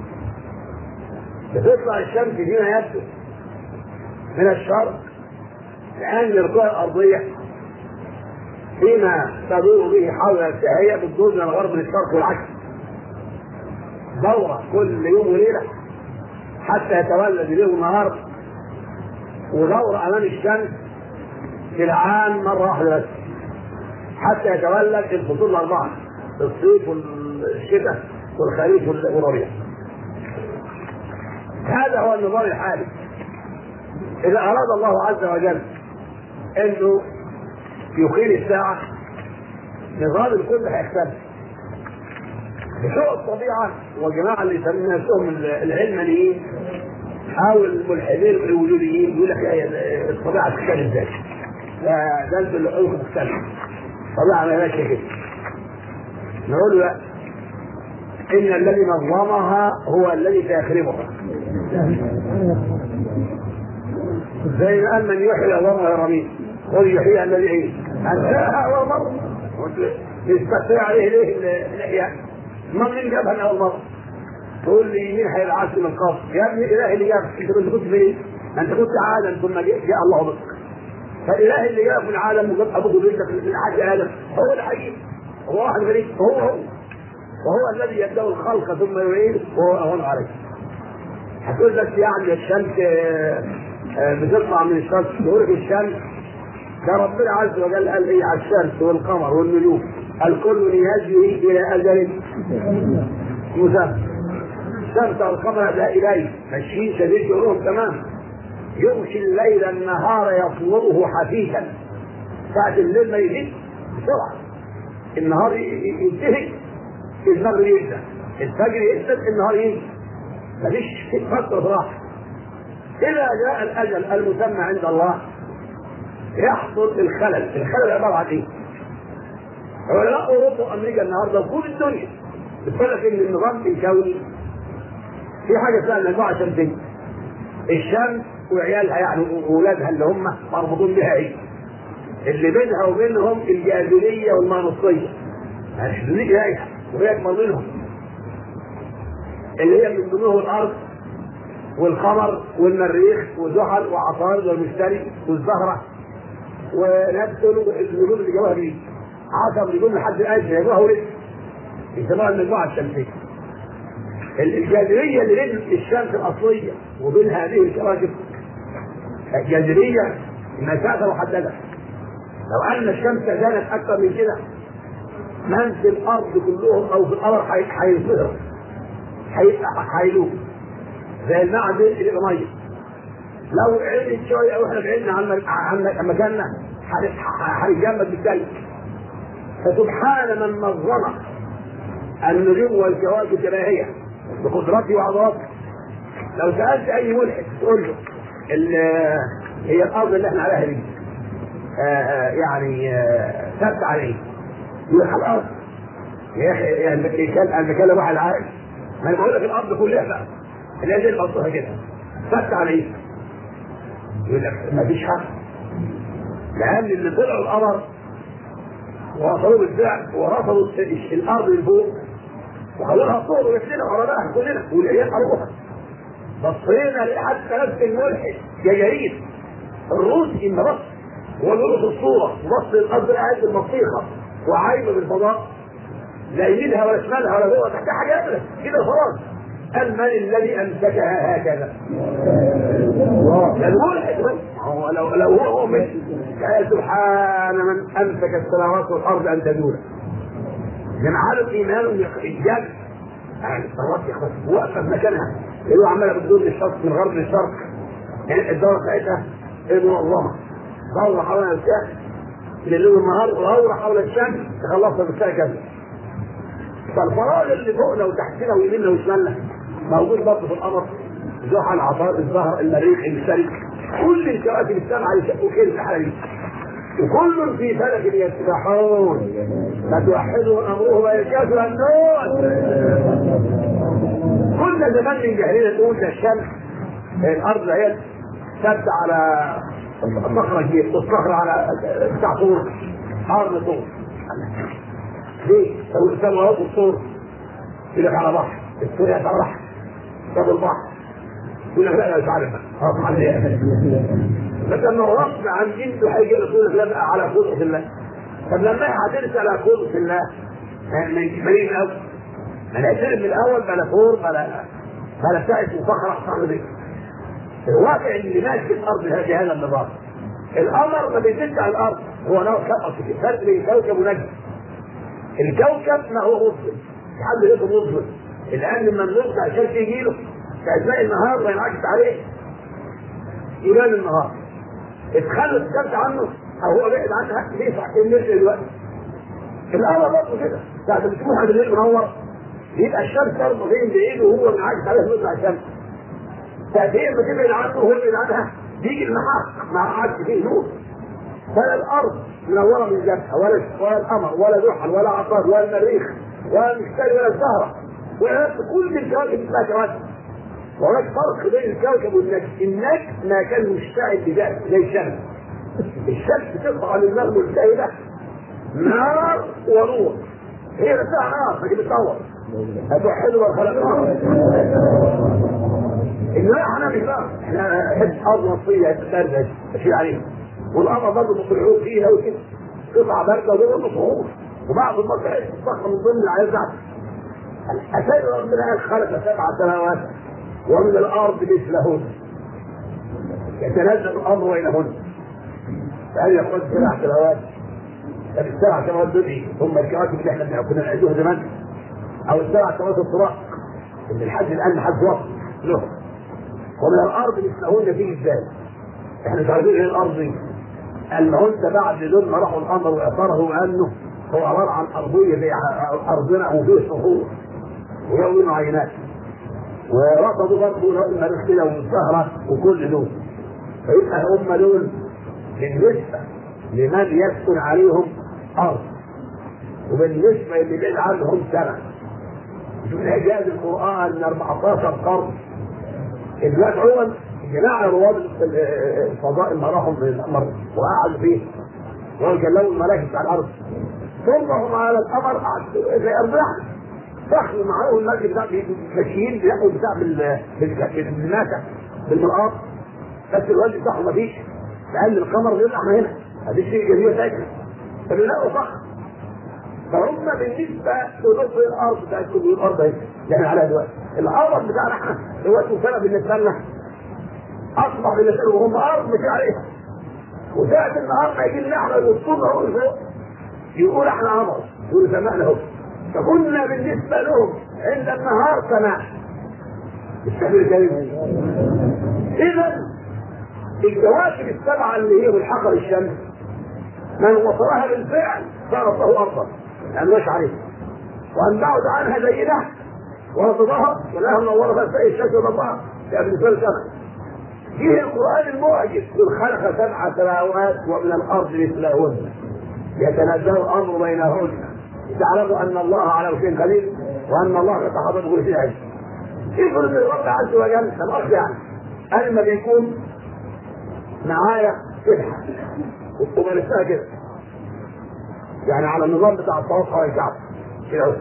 [SPEAKER 1] بتطلع الشمس فينا يبدو من الشرق لان الكره الارضيه فيما تدور به حول الساعية بتدور من الغرب للشرق والعكس دورة كل يوم وليلة حتى يتولد الليل والنهار ودورة أمام الشمس في العام مرة واحدة بس حتى يتولد الفصول الأربعة الصيف والشتاء والخريف والربيع هذا هو النظام الحالي إذا أراد الله عز وجل أنه يقيم الساعة نظام الكل هيختلف بشوق الطبيعة والجماعة اللي يسمون نفسهم العلمانيين أو الملحدين الوجوديين يقول لك الطبيعة تختلف ازاي؟ ده انتوا اللي حقوقكم تختلف الطبيعة ما ماشية كده نقول له إن الذي نظمها هو الذي سيخربها زي ما قال من يحيي الأرض غير رميم قل يحيى الذي عيد انشاها اول مره يستطيع عليه ليه الاحياء ما من جابها اول مره تقول لي مين هيبعث من القبر يا ابني الاله اللي جابك انت كنت كنت فين؟ انت كنت عالم ثم جاء الله بك فالاله اللي جابك من العالم وجاب ابوك وجدك من حاج ادم هو الحقيقي هو واحد غريب هو هو وهو الذي يبدا الخلق ثم يعيد وهو اهون عليه هتقول لك يعني الشمس بتطلع من الشمس تقول لك الشمس ده ربنا عز وجل قال ايه على الشمس والقمر والنجوم الكل يجري الى اجل مسمى الشمس والقمر لا اليه ماشيين شديد شؤونهم تمام يغشي الليل النهار يطلبه حثيثا ساعة الليل ما يجي بسرعة النهار ينتهي المغرب يبدا الفجر يبدا النهار يجي مفيش فترة راحة إذا جاء الأجل المسمى عند الله يحصل الخلل، الخلل عبارة عن إيه؟ علماء أوروبا وأمريكا النهارده وكل الدنيا بتقول لك إن النظام الكوني في حاجة اسمها المجموعة الشمسية الشمس وعيالها يعني وولادها اللي هم مربوطين بها إيه؟ اللي بينها وبينهم الجاذبية والمغناطيسية الجاذبية هي وهي أكبر منهم اللي هي من ضمنهم الأرض والقمر والمريخ وزحل وعطارد والمشتري والزهرة ونبتل والنجوم اللي جواها دي عشر نجوم لحد الآن جابوها ولسه يسموها المجموعة الشمسية الجاذبية اللي بين الشمس الأصلية وبين هذه الكواكب الجاذبية مسافة محددة لو أن الشمس كانت أكثر من كده من في الأرض كلهم أو في القمر هيظهروا هيلوه زي المعدن اللي ميه لو عدت شويه او احنا بعدنا عن عن مكاننا هيتجمد بالثلج فسبحان من نظم النجوم والكواكب كما هي بقدرته وعضلاته لو سالت اي ملحد تقول له هي الارض اللي احنا عليها دي يعني ثابت عليه يقول على الارض يا اخي يعني كان بكلم واحد عاقل ما انا بقول لك الارض كلها بقى اللي زي الارض كده ثبت عليه يقول لك ما فيش حق لان اللي طلعوا القمر وصلوا بالفعل ورفضوا الارض من فوق وخلوها طول ورجلنا وعرضناها كلنا والعيال قالوها بصينا لحتى نفس الملحد يا جريد الروسي ان بص هو بيقول في الصوره وبص الارض قاعد بالمصيخه وعايمه بالفضاء لا يمينها ولا شمالها ولا جوه تحتها حاجه ابدا كده خلاص قال من الذي امسكها هكذا؟ الملحد هو لو لو هو مؤمن قال سبحان من امسك السماوات والارض ان تزولا من عالم ايمانه الجد يعني الصلاه يا اخوان واقفه في مكانها اللي عماله بتدور للشرق من غرب للشرق يعني الدوره بتاعتها المنظمه دوره حول الكهف ليل والنهار ودوره حول الشمس تخلصها بالساعه كذا فالفراغ اللي فوقنا وتحتنا ويميننا وشمالنا موجود برضه في القمر زحل عطاء الزهر المريخ المشترك كل الكواكب السبعه يشقوا كده الحاله دي وكل في فلك يسبحون فتوحدوا امره ويكاسوا النور كنا زمان من جاهلين نقول ده الشمس الارض هي ثابته على صخره كبيره والصخره على بتاع طور ارض طور ليه؟ لو السماوات والطور يقول لك على بحر الطور على بحر طب البحر يقول لك لا لا مش عارف خلاص عليه بس انه غصب عن جنسه هيجي رسول الله لا على خلق الله طب لما هترسل على خلق الله مالين قوي ما نعترف من الاول بلا فور بلا بلا بتاعت وصخره صخره دي الواقع اللي ماشي في الارض هذه هذا النظام القمر ما بيزيدش على الارض هو نوع فرق بين كوكب ونجم الكوكب ما هو مظلم حد يقول مظلم الان لما النور عشان يجي له فهتلاقي النهار ما ينعكس عليه يبان النهار اتخلت الشمس عنه او هو بعد عنها ليه ساعتين نرجع دلوقتي القمر برضه كده ساعة ما تشوفها بالليل منور يبقى الشمس برضه فين بعيد وهو منعكس عليه نطلع الشمس ساعتين ما تبعد عنه وهو يبعد عنها بيجي المحاق ما عادش فيه نور فلا الارض منوره من جبهه ولا ولا القمر ولا زحل ولا عطارد ولا المريخ ولا المشتري ولا الزهره ولا كل الكواكب اسمها كواكب وهناك فرق بين الكوكب والنجم النجم ما كان مشتعل بذاته زي الشمس الشمس تطلع لله مجتهده نار ونور هي نفسها نار فدي بتنور هتوحدوا من خلقها انما احنا مش نار احنا نحب ارض نصيه تتردد تشيل عليها والقمر برضه بيطلعوه فيها وكده قطع بارده ودول صخور وبعض الناس تحس الصخره من ضمن العيال بتاعته أسأل ربنا خلق سبع سماوات ومن الأرض مثلهن يتنزل الأمر بينهن فهل يقول سبع سماوات طب السبع سماوات دول هم الكواكب اللي احنا كنا نعدوها زمان أو السبع سماوات الطراق اللي لحد الآن لحد وقت له ومن الأرض مثلهن فيه ازاي؟ احنا مش عارفين ايه الأرض دي قال ما هو انت بعد دول ما راحوا الأمر وأثره أنه هو عبارة عن أرضية زي أرضنا وفيه صخور ويوم عينات ورصدوا برضه المريخ كده والزهرة وكل دول فيبقى هم دول بالنسبة لمن يسكن عليهم أرض وبالنسبة اللي بعيد عنهم سنة شوف إعجاز القرآن من 14 قرن الناس عموما جماعة رواد الفضاء اللي راحوا من القمر وقعدوا فيه وجلوا الملاك بتاع الأرض ثم هم على القمر زي أربعة دخلوا معاهم الملك بتاع ماشيين بياخدوا بتاع بالناسة بالمرآة بس الوالد بتاعهم ما فيش لأن القمر غير احنا هنا هذه شيء جميل ساكن فبيلاقوا صح فهم بالنسبة لنصف الأرض بتاعت كل الأرض اهي اللي احنا عليها دلوقتي الأرض بتاعنا احنا دلوقتي سنة بالنسبة لنا أصبح بالنسبة لهم هم أرض مش عليها وساعة النهار ما يجي لنا احنا يوصلنا هو فوق يقول احنا قمر يقول سمعنا هو فكنا بالنسبة لهم عند النهار سماء الشهر الكريم إذا الكواكب السبعة اللي هي بالحقر الشمس من وصلها بالفعل صارت له أفضل لأنه مش عليه وأن بعد عنها زينة ورصدها ولها منورة بس أي الشمس والله يعني بالنسبة للسماء فيه القرآن المعجز قل خلق سبع سماوات ومن الأرض مثلهن يتنزل الأمر بينهن تعلموا ان الله على شيء قدير وان الله يتحضر كل شيء علم. افرض ان الرب عز وجل الاخ يعني انا لما بيكون معايا سبحه ومارسها كده يعني على النظام بتاع الصواب حوالي الكعب كده اهو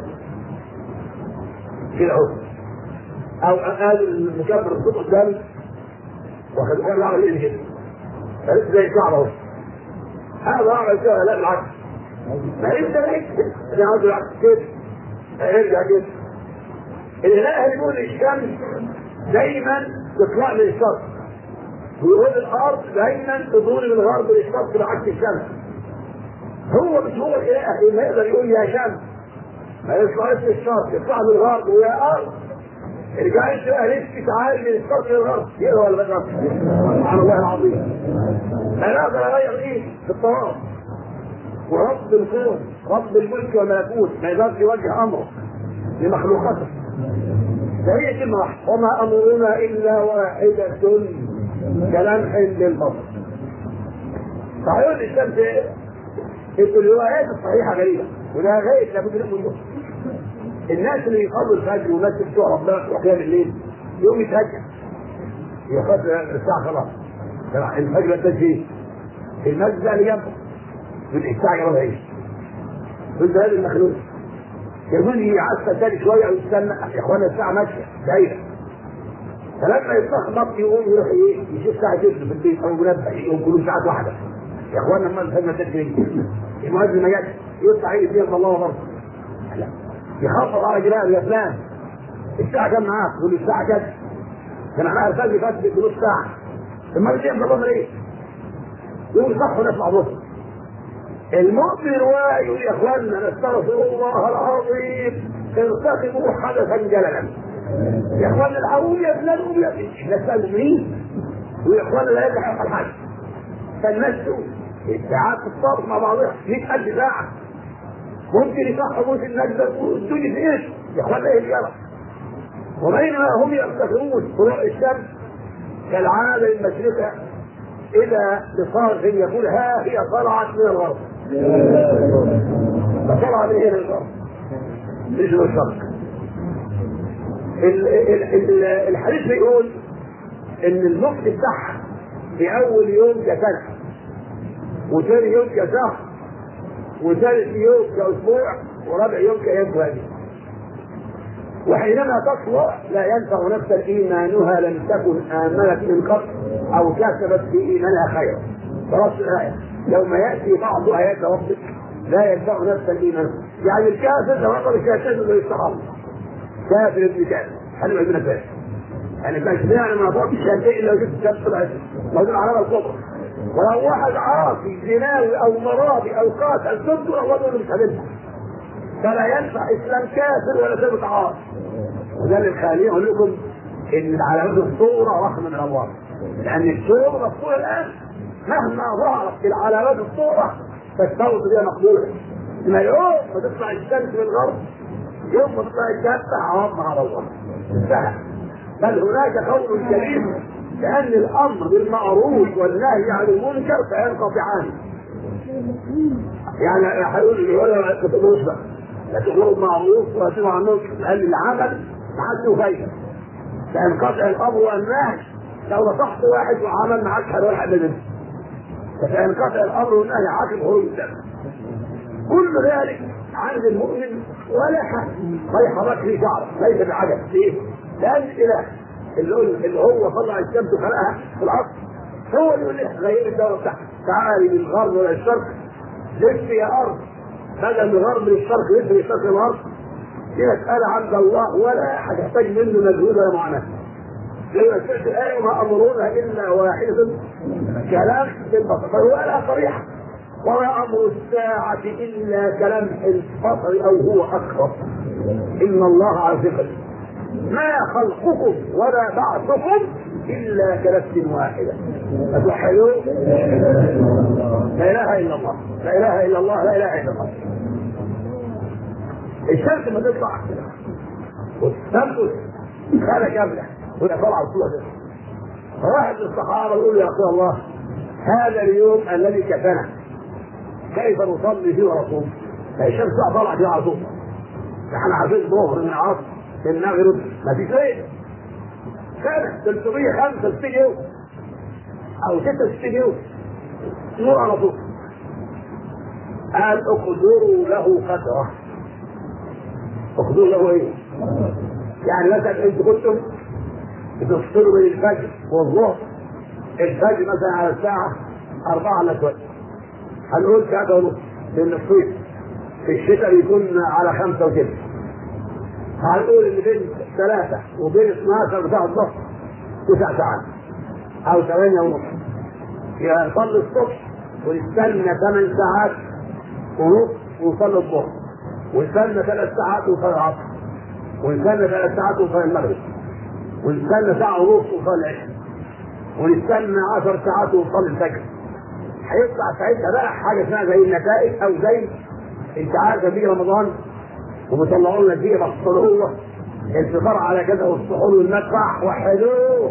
[SPEAKER 1] كده اهو او قال المكبر الصوت قدامي واخد بالي اعمل ايه كده فلسه زي الكعب اهو هذا اعمل كده لا بالعكس ما انت ليك انا عاوز العكس كده ارجع كده الاله اللي بيقول الشمس دايما تطلع من الشرق ويقول الارض دايما تدور من الغرب للشرق بعكس الشمس هو مش هو الاله اللي يقدر يقول يا شمس ما يطلعش للشرق يطلع من الغرب ويا ارض ارجع انت بقى لف تعالي من الشرق للغرب يقدر ولا ما سبحان الله العظيم لا اقدر اغير ايه في الطواف ورب الكون رب الملك والملكوت ما يقدرش يوجه امره لمخلوقاته فهي كلمه واحده وما امرنا الا واحده كلمح للبصر صحيح الشمس الروايات الصحيحه غريبه وده غايه لابد نقول الناس اللي يصلوا الفجر والناس بتوع ربنا بتوع قيام الليل يوم يتهجد يخاف الساعه خلاص الفجر التسجيل المسجد ده اللي جنبه بالإستعجل ولا ايه؟ قلت هذا المخلوق يقول لي عسى تاني شويه ويستنى يا اخوانا الساعه ماشيه دايره فلما يتلخبط يقوم يروح ايه يشوف ساعه ابنه في البيت او منبه يقوم كلهم ساعات واحده يا اخوانا ما الفجر تدري المؤذن ما جاش يطلع ايه فيها الله برضه لا يخفض على جيرانه يا فلان الساعه كام معاك؟ يقول لي الساعه كام؟ كان معاها الفجر فات بنص ساعه المره دي الله ايه؟ يقول صح ونسمع بصر المؤمن واعي يا اخوانا نستغفر الله العظيم ارتقبوا حدثا جللا يا اخوانا العون يا فلان قوم يا احنا المؤمنين ويا اخوانا لا يجب الحج فالناس الساعات تتصرف مع بعضها 100000 ساعه ممكن يصحبوا في النجدة والدنيا في ايش؟ يا اخوانا ايه اللي جرى؟ وبينما هم يفتخرون طلوع الشمس كالعادة المشرقة إلى لصارف يقول ها هي طلعت من الغرب فطلع من هنا الغرب مش من الشرق الحديث بيقول ان المخ بتاعها في اول يوم كسنه وثاني يوم كشهر وثالث يوم كاسبوع ورابع يوم كايام هذه وحينما تطلع لا ينفع نفسا ايمانها لم تكن امنت من قبل او كسبت في ايمانها خيرا خلاص الايه يوم ياتي بعض ايات ربك لا ينفع نفسا ايمانها يعني الكافر لو اقل الكافر اللي يستحق كافر ابن كافر حلو ابن كافر يعني ما اشمعنى ما ضربش شهادتين الا وجبت شهاده طلعت موجود العلامه الكبرى ولو واحد عاصي زناوي او مرابي او قاتل ضده الله يقول مش هننفع فلا ينفع اسلام كافر ولا ثابت عاصي وذلك خليني اقول لكم ان علامات الصوره رحمه من الله لان الصوره مقبوله الان مهما ظهرت العلامات الصوره فالتوبه بها مقبوله ما يوم ما تطلع الشمس من الغرب يوم ما تطلع الشمس عوضنا على الله انتهى بل هناك قول كريم لأن الأمر بالمعروف والنهي عن المنكر سينقطعان. يعني هيقول لي ولا ما تقولوش بقى لا تقولوا بالمعروف ولا تنهوا عن المنكر لأن العمل ما عادش له فايدة. سينقطع الأمر والنهي لو نصحت واحد وعمل معاك هيروح حد منه. فسينقطع الأمر والنهي عاقب خروج الدم. كل ذلك عند المؤمن ولا حد ما يحرك لي شعره ليس بعجب ليه؟ لأن الإله اللي, اللي هو طلع الشمس وخلقها في العصر هو اللي يقول لي غير الدواء بتاعك تعالي من الغرب ولا الشرق لف يا ارض بدل من الغرب للشرق لف من الشرق للغرب دي مسألة عند الله ولا هتحتاج منه مجهود ولا معاناة لما سمعت الآية ما أمرنا إلا واحدة كلام بالبصر فهو صريحة وما أمر الساعة إلا كلمح البصر أو هو أكبر إن الله عزيز ما خلقكم ولا بعثكم الا كنفس واحده فتوحدوا لا اله الا الله لا اله الا الله لا اله الا الله الشمس ما تطلع وتنبت خلق كامله وهي طالعه الصوره فواحد من الصحابه يقول يا رسول الله هذا اليوم الذي كفانا كيف نصلي فيه ورسوله؟ الشمس طالعه فيه على طول احنا عارفين ظهر من عصر المغرب ما فيش غير سنة 365 يوم أو 66 يوم نور على طول قال اقدروا له قدره اقدروا له ايه؟ يعني مثلا انتوا كنتم بتفصلوا بين الفجر والظهر الفجر مثلا على الساعة 4 الا شوية هنقول ساعة ونص لأن الصيف في الشتاء بيكون على خمسة وكده هنقول ان بين ثلاثة وبين 12 بتاع الظهر تسع ساعات أو ثمانية ونص يعني نصلي الصبح ونستنى ثمان ساعات ونص ونصلي الظهر ونستنى ثلاث ساعات ونصلي العصر ونستنى ثلاث ساعات ونصلي المغرب ونستنى ساعة ونص ونصلي العشاء ونستنى 10 ساعات ونصلي الفجر هيطلع ساعتها بقى حاجة اسمها زي النتائج أو زي أنت عارف بيجي رمضان وبيطلعوا لنا دي بحصلوه الفطار على كذا والسحور والمدفع وحدوه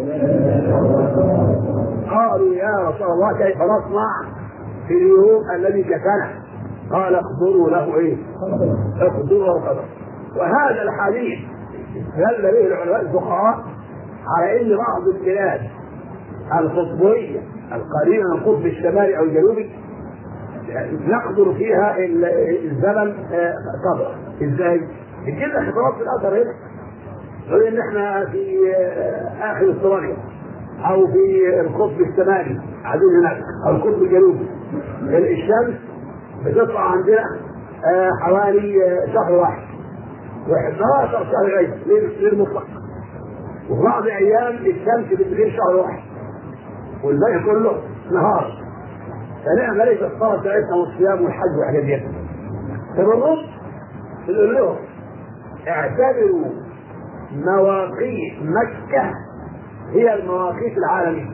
[SPEAKER 1] قالوا يا رسول الله كيف نصنع في اليوم الذي كفانا قال اقدروا له ايه؟ اقدروا له قدر وهذا الحديث دل به العلماء الفقهاء على ان بعض البلاد القطبيه القريبه من القطب الشمالي او الجنوبي نقدر فيها الزمن قدر ازاي؟ بتجيب لنا خبرات في الاثر هنا يقول ان احنا في اخر استراليا او في القطب الشمالي قاعدين هناك او القطب الجنوبي الشمس بتطلع عندنا حوالي شهر واحد و11 شهر غير ليل مطلق وفي بعض ايام الشمس بتغيب شهر واحد والباقي كله نهار فنعم ليس الصلاه بتاعتنا والصيام والحج والحاجات دي فبنرد بنقول لهم اعتبروا مواقيت مكة هي المواقيت العالمية.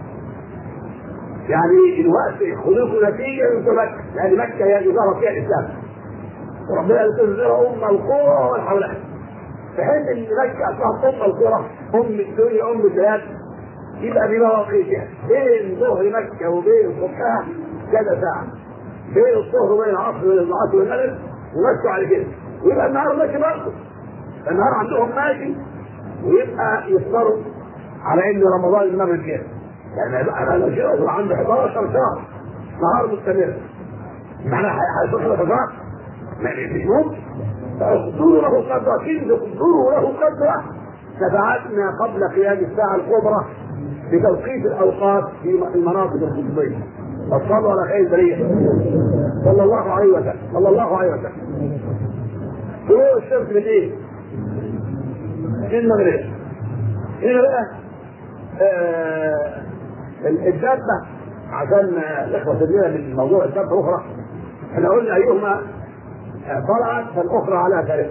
[SPEAKER 1] يعني الوقت خذوكم نتيجة من مكة، لأن مكة هي اللي ظهر فيها الإسلام. وربنا قال تنذر أم القرى ومن حولها. في حين إن مكة أصبحت أم القرى، أم الدنيا، أم البلاد، يبقى بمواقيتها بين ظهر مكة وبين صبحها كذا ساعة. بين الظهر وبين العصر وبين العصر والمغرب ومشوا على كده. ويبقى النهار ماشي برضه. النهار عندهم ماشي ويبقى يفطروا على ان رمضان المغرب جه يعني انا لو شيء عنده 11 شهر نهار مستمر معناها هيصبح فضاء مش ممكن اقدروا له قدره كنز اقدروا له قدره تبعتنا قبل قيام الساعه الكبرى بتوقيت الاوقات في المناطق القطبيه فصلوا على خير البريه صلى الله عليه وسلم صلى الله عليه وسلم طلوع الشمس من ايه؟ من المغرب هنا بقى آه الدابه عشان نخلص لنا من موضوع الدابه اخرى احنا قلنا ايهما طلعت فالاخرى على ثلاث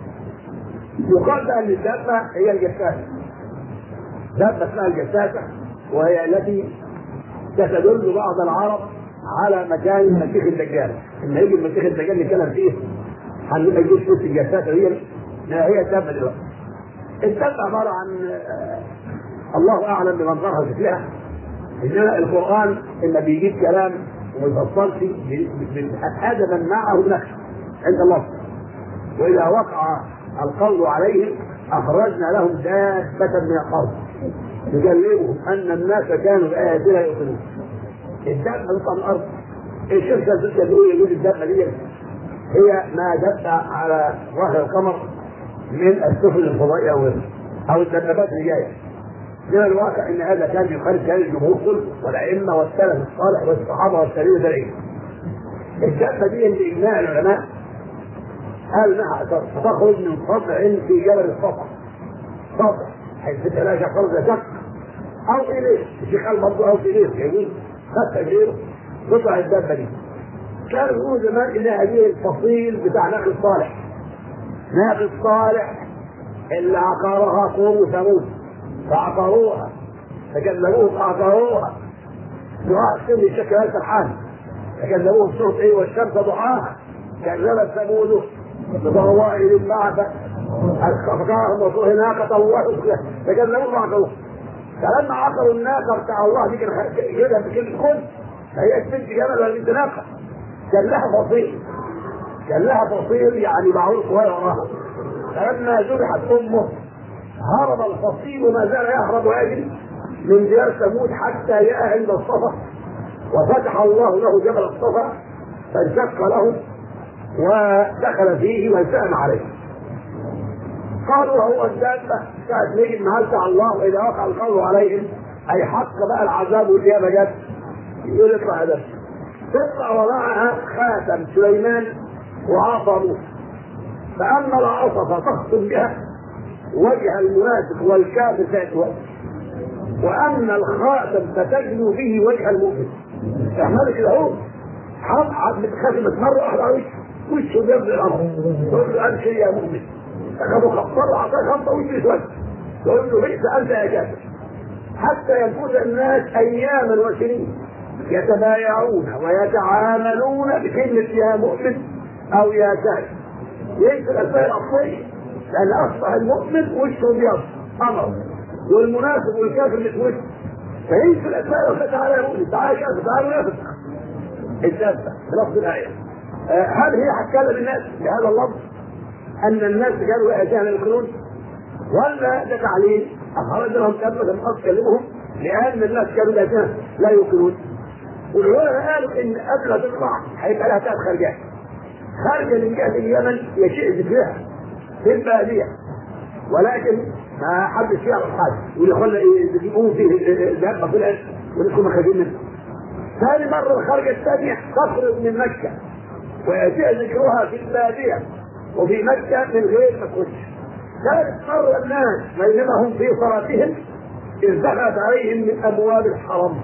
[SPEAKER 1] يقال بقى ان الدابه هي الجساسه دابه اسمها الجساسه وهي التي تتدل بعض العرب على مكان المسيح الدجال لما يجي المسيح الدجال نتكلم فيه هنبقى نجيب شوف الجساسه هي ما هي الدابه دلوقتي الدابه عباره عن الله اعلم بمنظرها شكلها انما القران لما بيجيب كلام وما يفصلش ادبا معه نفسه عند الله واذا وقع القول عليهم اخرجنا لهم دابه من الارض تكلمهم ان الناس كانوا باياتنا يؤمنون الدابه تطلع من الارض الشمس تلك تقول يقول الدابه دي هي ما دب على ظهر القمر من السفن الفضائيه او او الدبابات اللي جايه من الواقع ان هذا كان يخالف كلام الجمهور والائمه والسلف الصالح والصحابه والتابعين التابعين. الدابه دي اللي اجماع العلماء قال انها تخرج من صدع في جبل الصفا. صدع حيث لا شك لا شك او اليه الشيخ قال برضه او اليه جميل خدت غيره تطلع الدابه دي. كانوا يقولوا زمان ان هذه الفصيل بتاع ناقل الصالح. ناقل الصالح اللي عقرها قوم ثمود فعقروها فكذبوه فعقروها دعاء السن شكل سرحان فكذبوه بصوت ايه والشمس ضحاها كذبت ثمود بضوائر بعث فقالهم رسول ناقة الله فكذبوه فعقروها فلما عقروا الناقة بتاع الله دي كده بكلمة كل فهي بنت جمل ولا بنت ناقة كان لها فصيل كان لها فصيل يعني بعوض صغير وراها فلما ذبحت امه هرب الفصيل وما زال يهرب ويجري من ديار ثمود حتى جاء عند الصفا وفتح الله له جبل الصفا فانشق له ودخل فيه وانسأم عليه قالوا هو الدابة ساعة نجد ما الله وإذا وقع القول عليهم أي حق بقى العذاب والإجابة جت يقول اطلع هذا تطلع ومعها خاتم سليمان وعصا موسى فأما العصا فتخطب بها وجه المنافق والكافر ذات واما الخاتم فتجلو به وجه المؤمن تعمل كده اهو حط بتخاتمك مره واحده على وشه وشه بيبدو الامر تقول له ابشر يا مؤمن اخذوا خبطه عطاه خبطه وشه اسود تقول له بئس انت يا كافر حتى يفوز الناس اياما وسنين يتبايعون ويتعاملون بكلمه يا مؤمن او يا كافر ليس الاسماء الاصليه لان اصبح المؤمن وشه ابيض امر والمنافق والكافر مش وشه فينسى الاسماء وقال تعالى يا مؤمن تعالى كافر تعالى منافق الدابه بلفظ الايه آه هل هي هتكلم الناس بهذا اللفظ ان الناس كانوا ياتيها يؤمنون ولا ده تعليل اخرج لهم كلمه لم تكلمهم لان الناس كانوا ياتيها لا يوقنون والعلماء قالوا ان قبل ما تطلع هيبقى لها ثلاث خارجات خارجه من جهه اليمن يشئ ذكرها في البادية ولكن ما حدش يعرف حاجة ويقول يقوم فيه دابة طلعت ونكون خارجين منه ثاني مرة الخارجة الثانية تخرج من مكة ويأتي ذكرها في البادية وفي مكة من غير ما تخش ثالث مرة الناس بينما هم في صلاتهم إذ دخلت عليهم من أبواب الحرم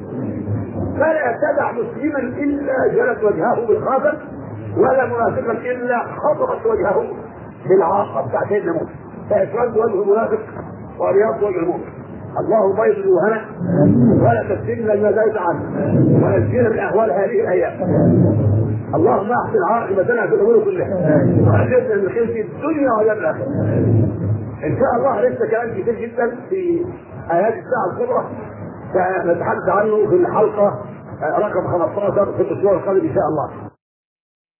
[SPEAKER 1] فلا تدع مسلما إلا جلت وجهه بالخاتم ولا منافقا إلا خطرت وجهه بالعاقة بتاع سيدنا موسى فإسود وجه المنافق ورياض وجه المؤمن الله بيض الوهنة ولا تفتنا ما زيد عنه ونجينا من أهوال هذه الأيام اللهم احسن عاقبتنا في الامور كلها واجرنا من خير في الدنيا ولا الاخره ان شاء الله لسه كلام كتير جدا في ايات الساعه الكبرى سنتحدث عنه في الحلقه رقم 15 في الاسبوع القادم ان شاء الله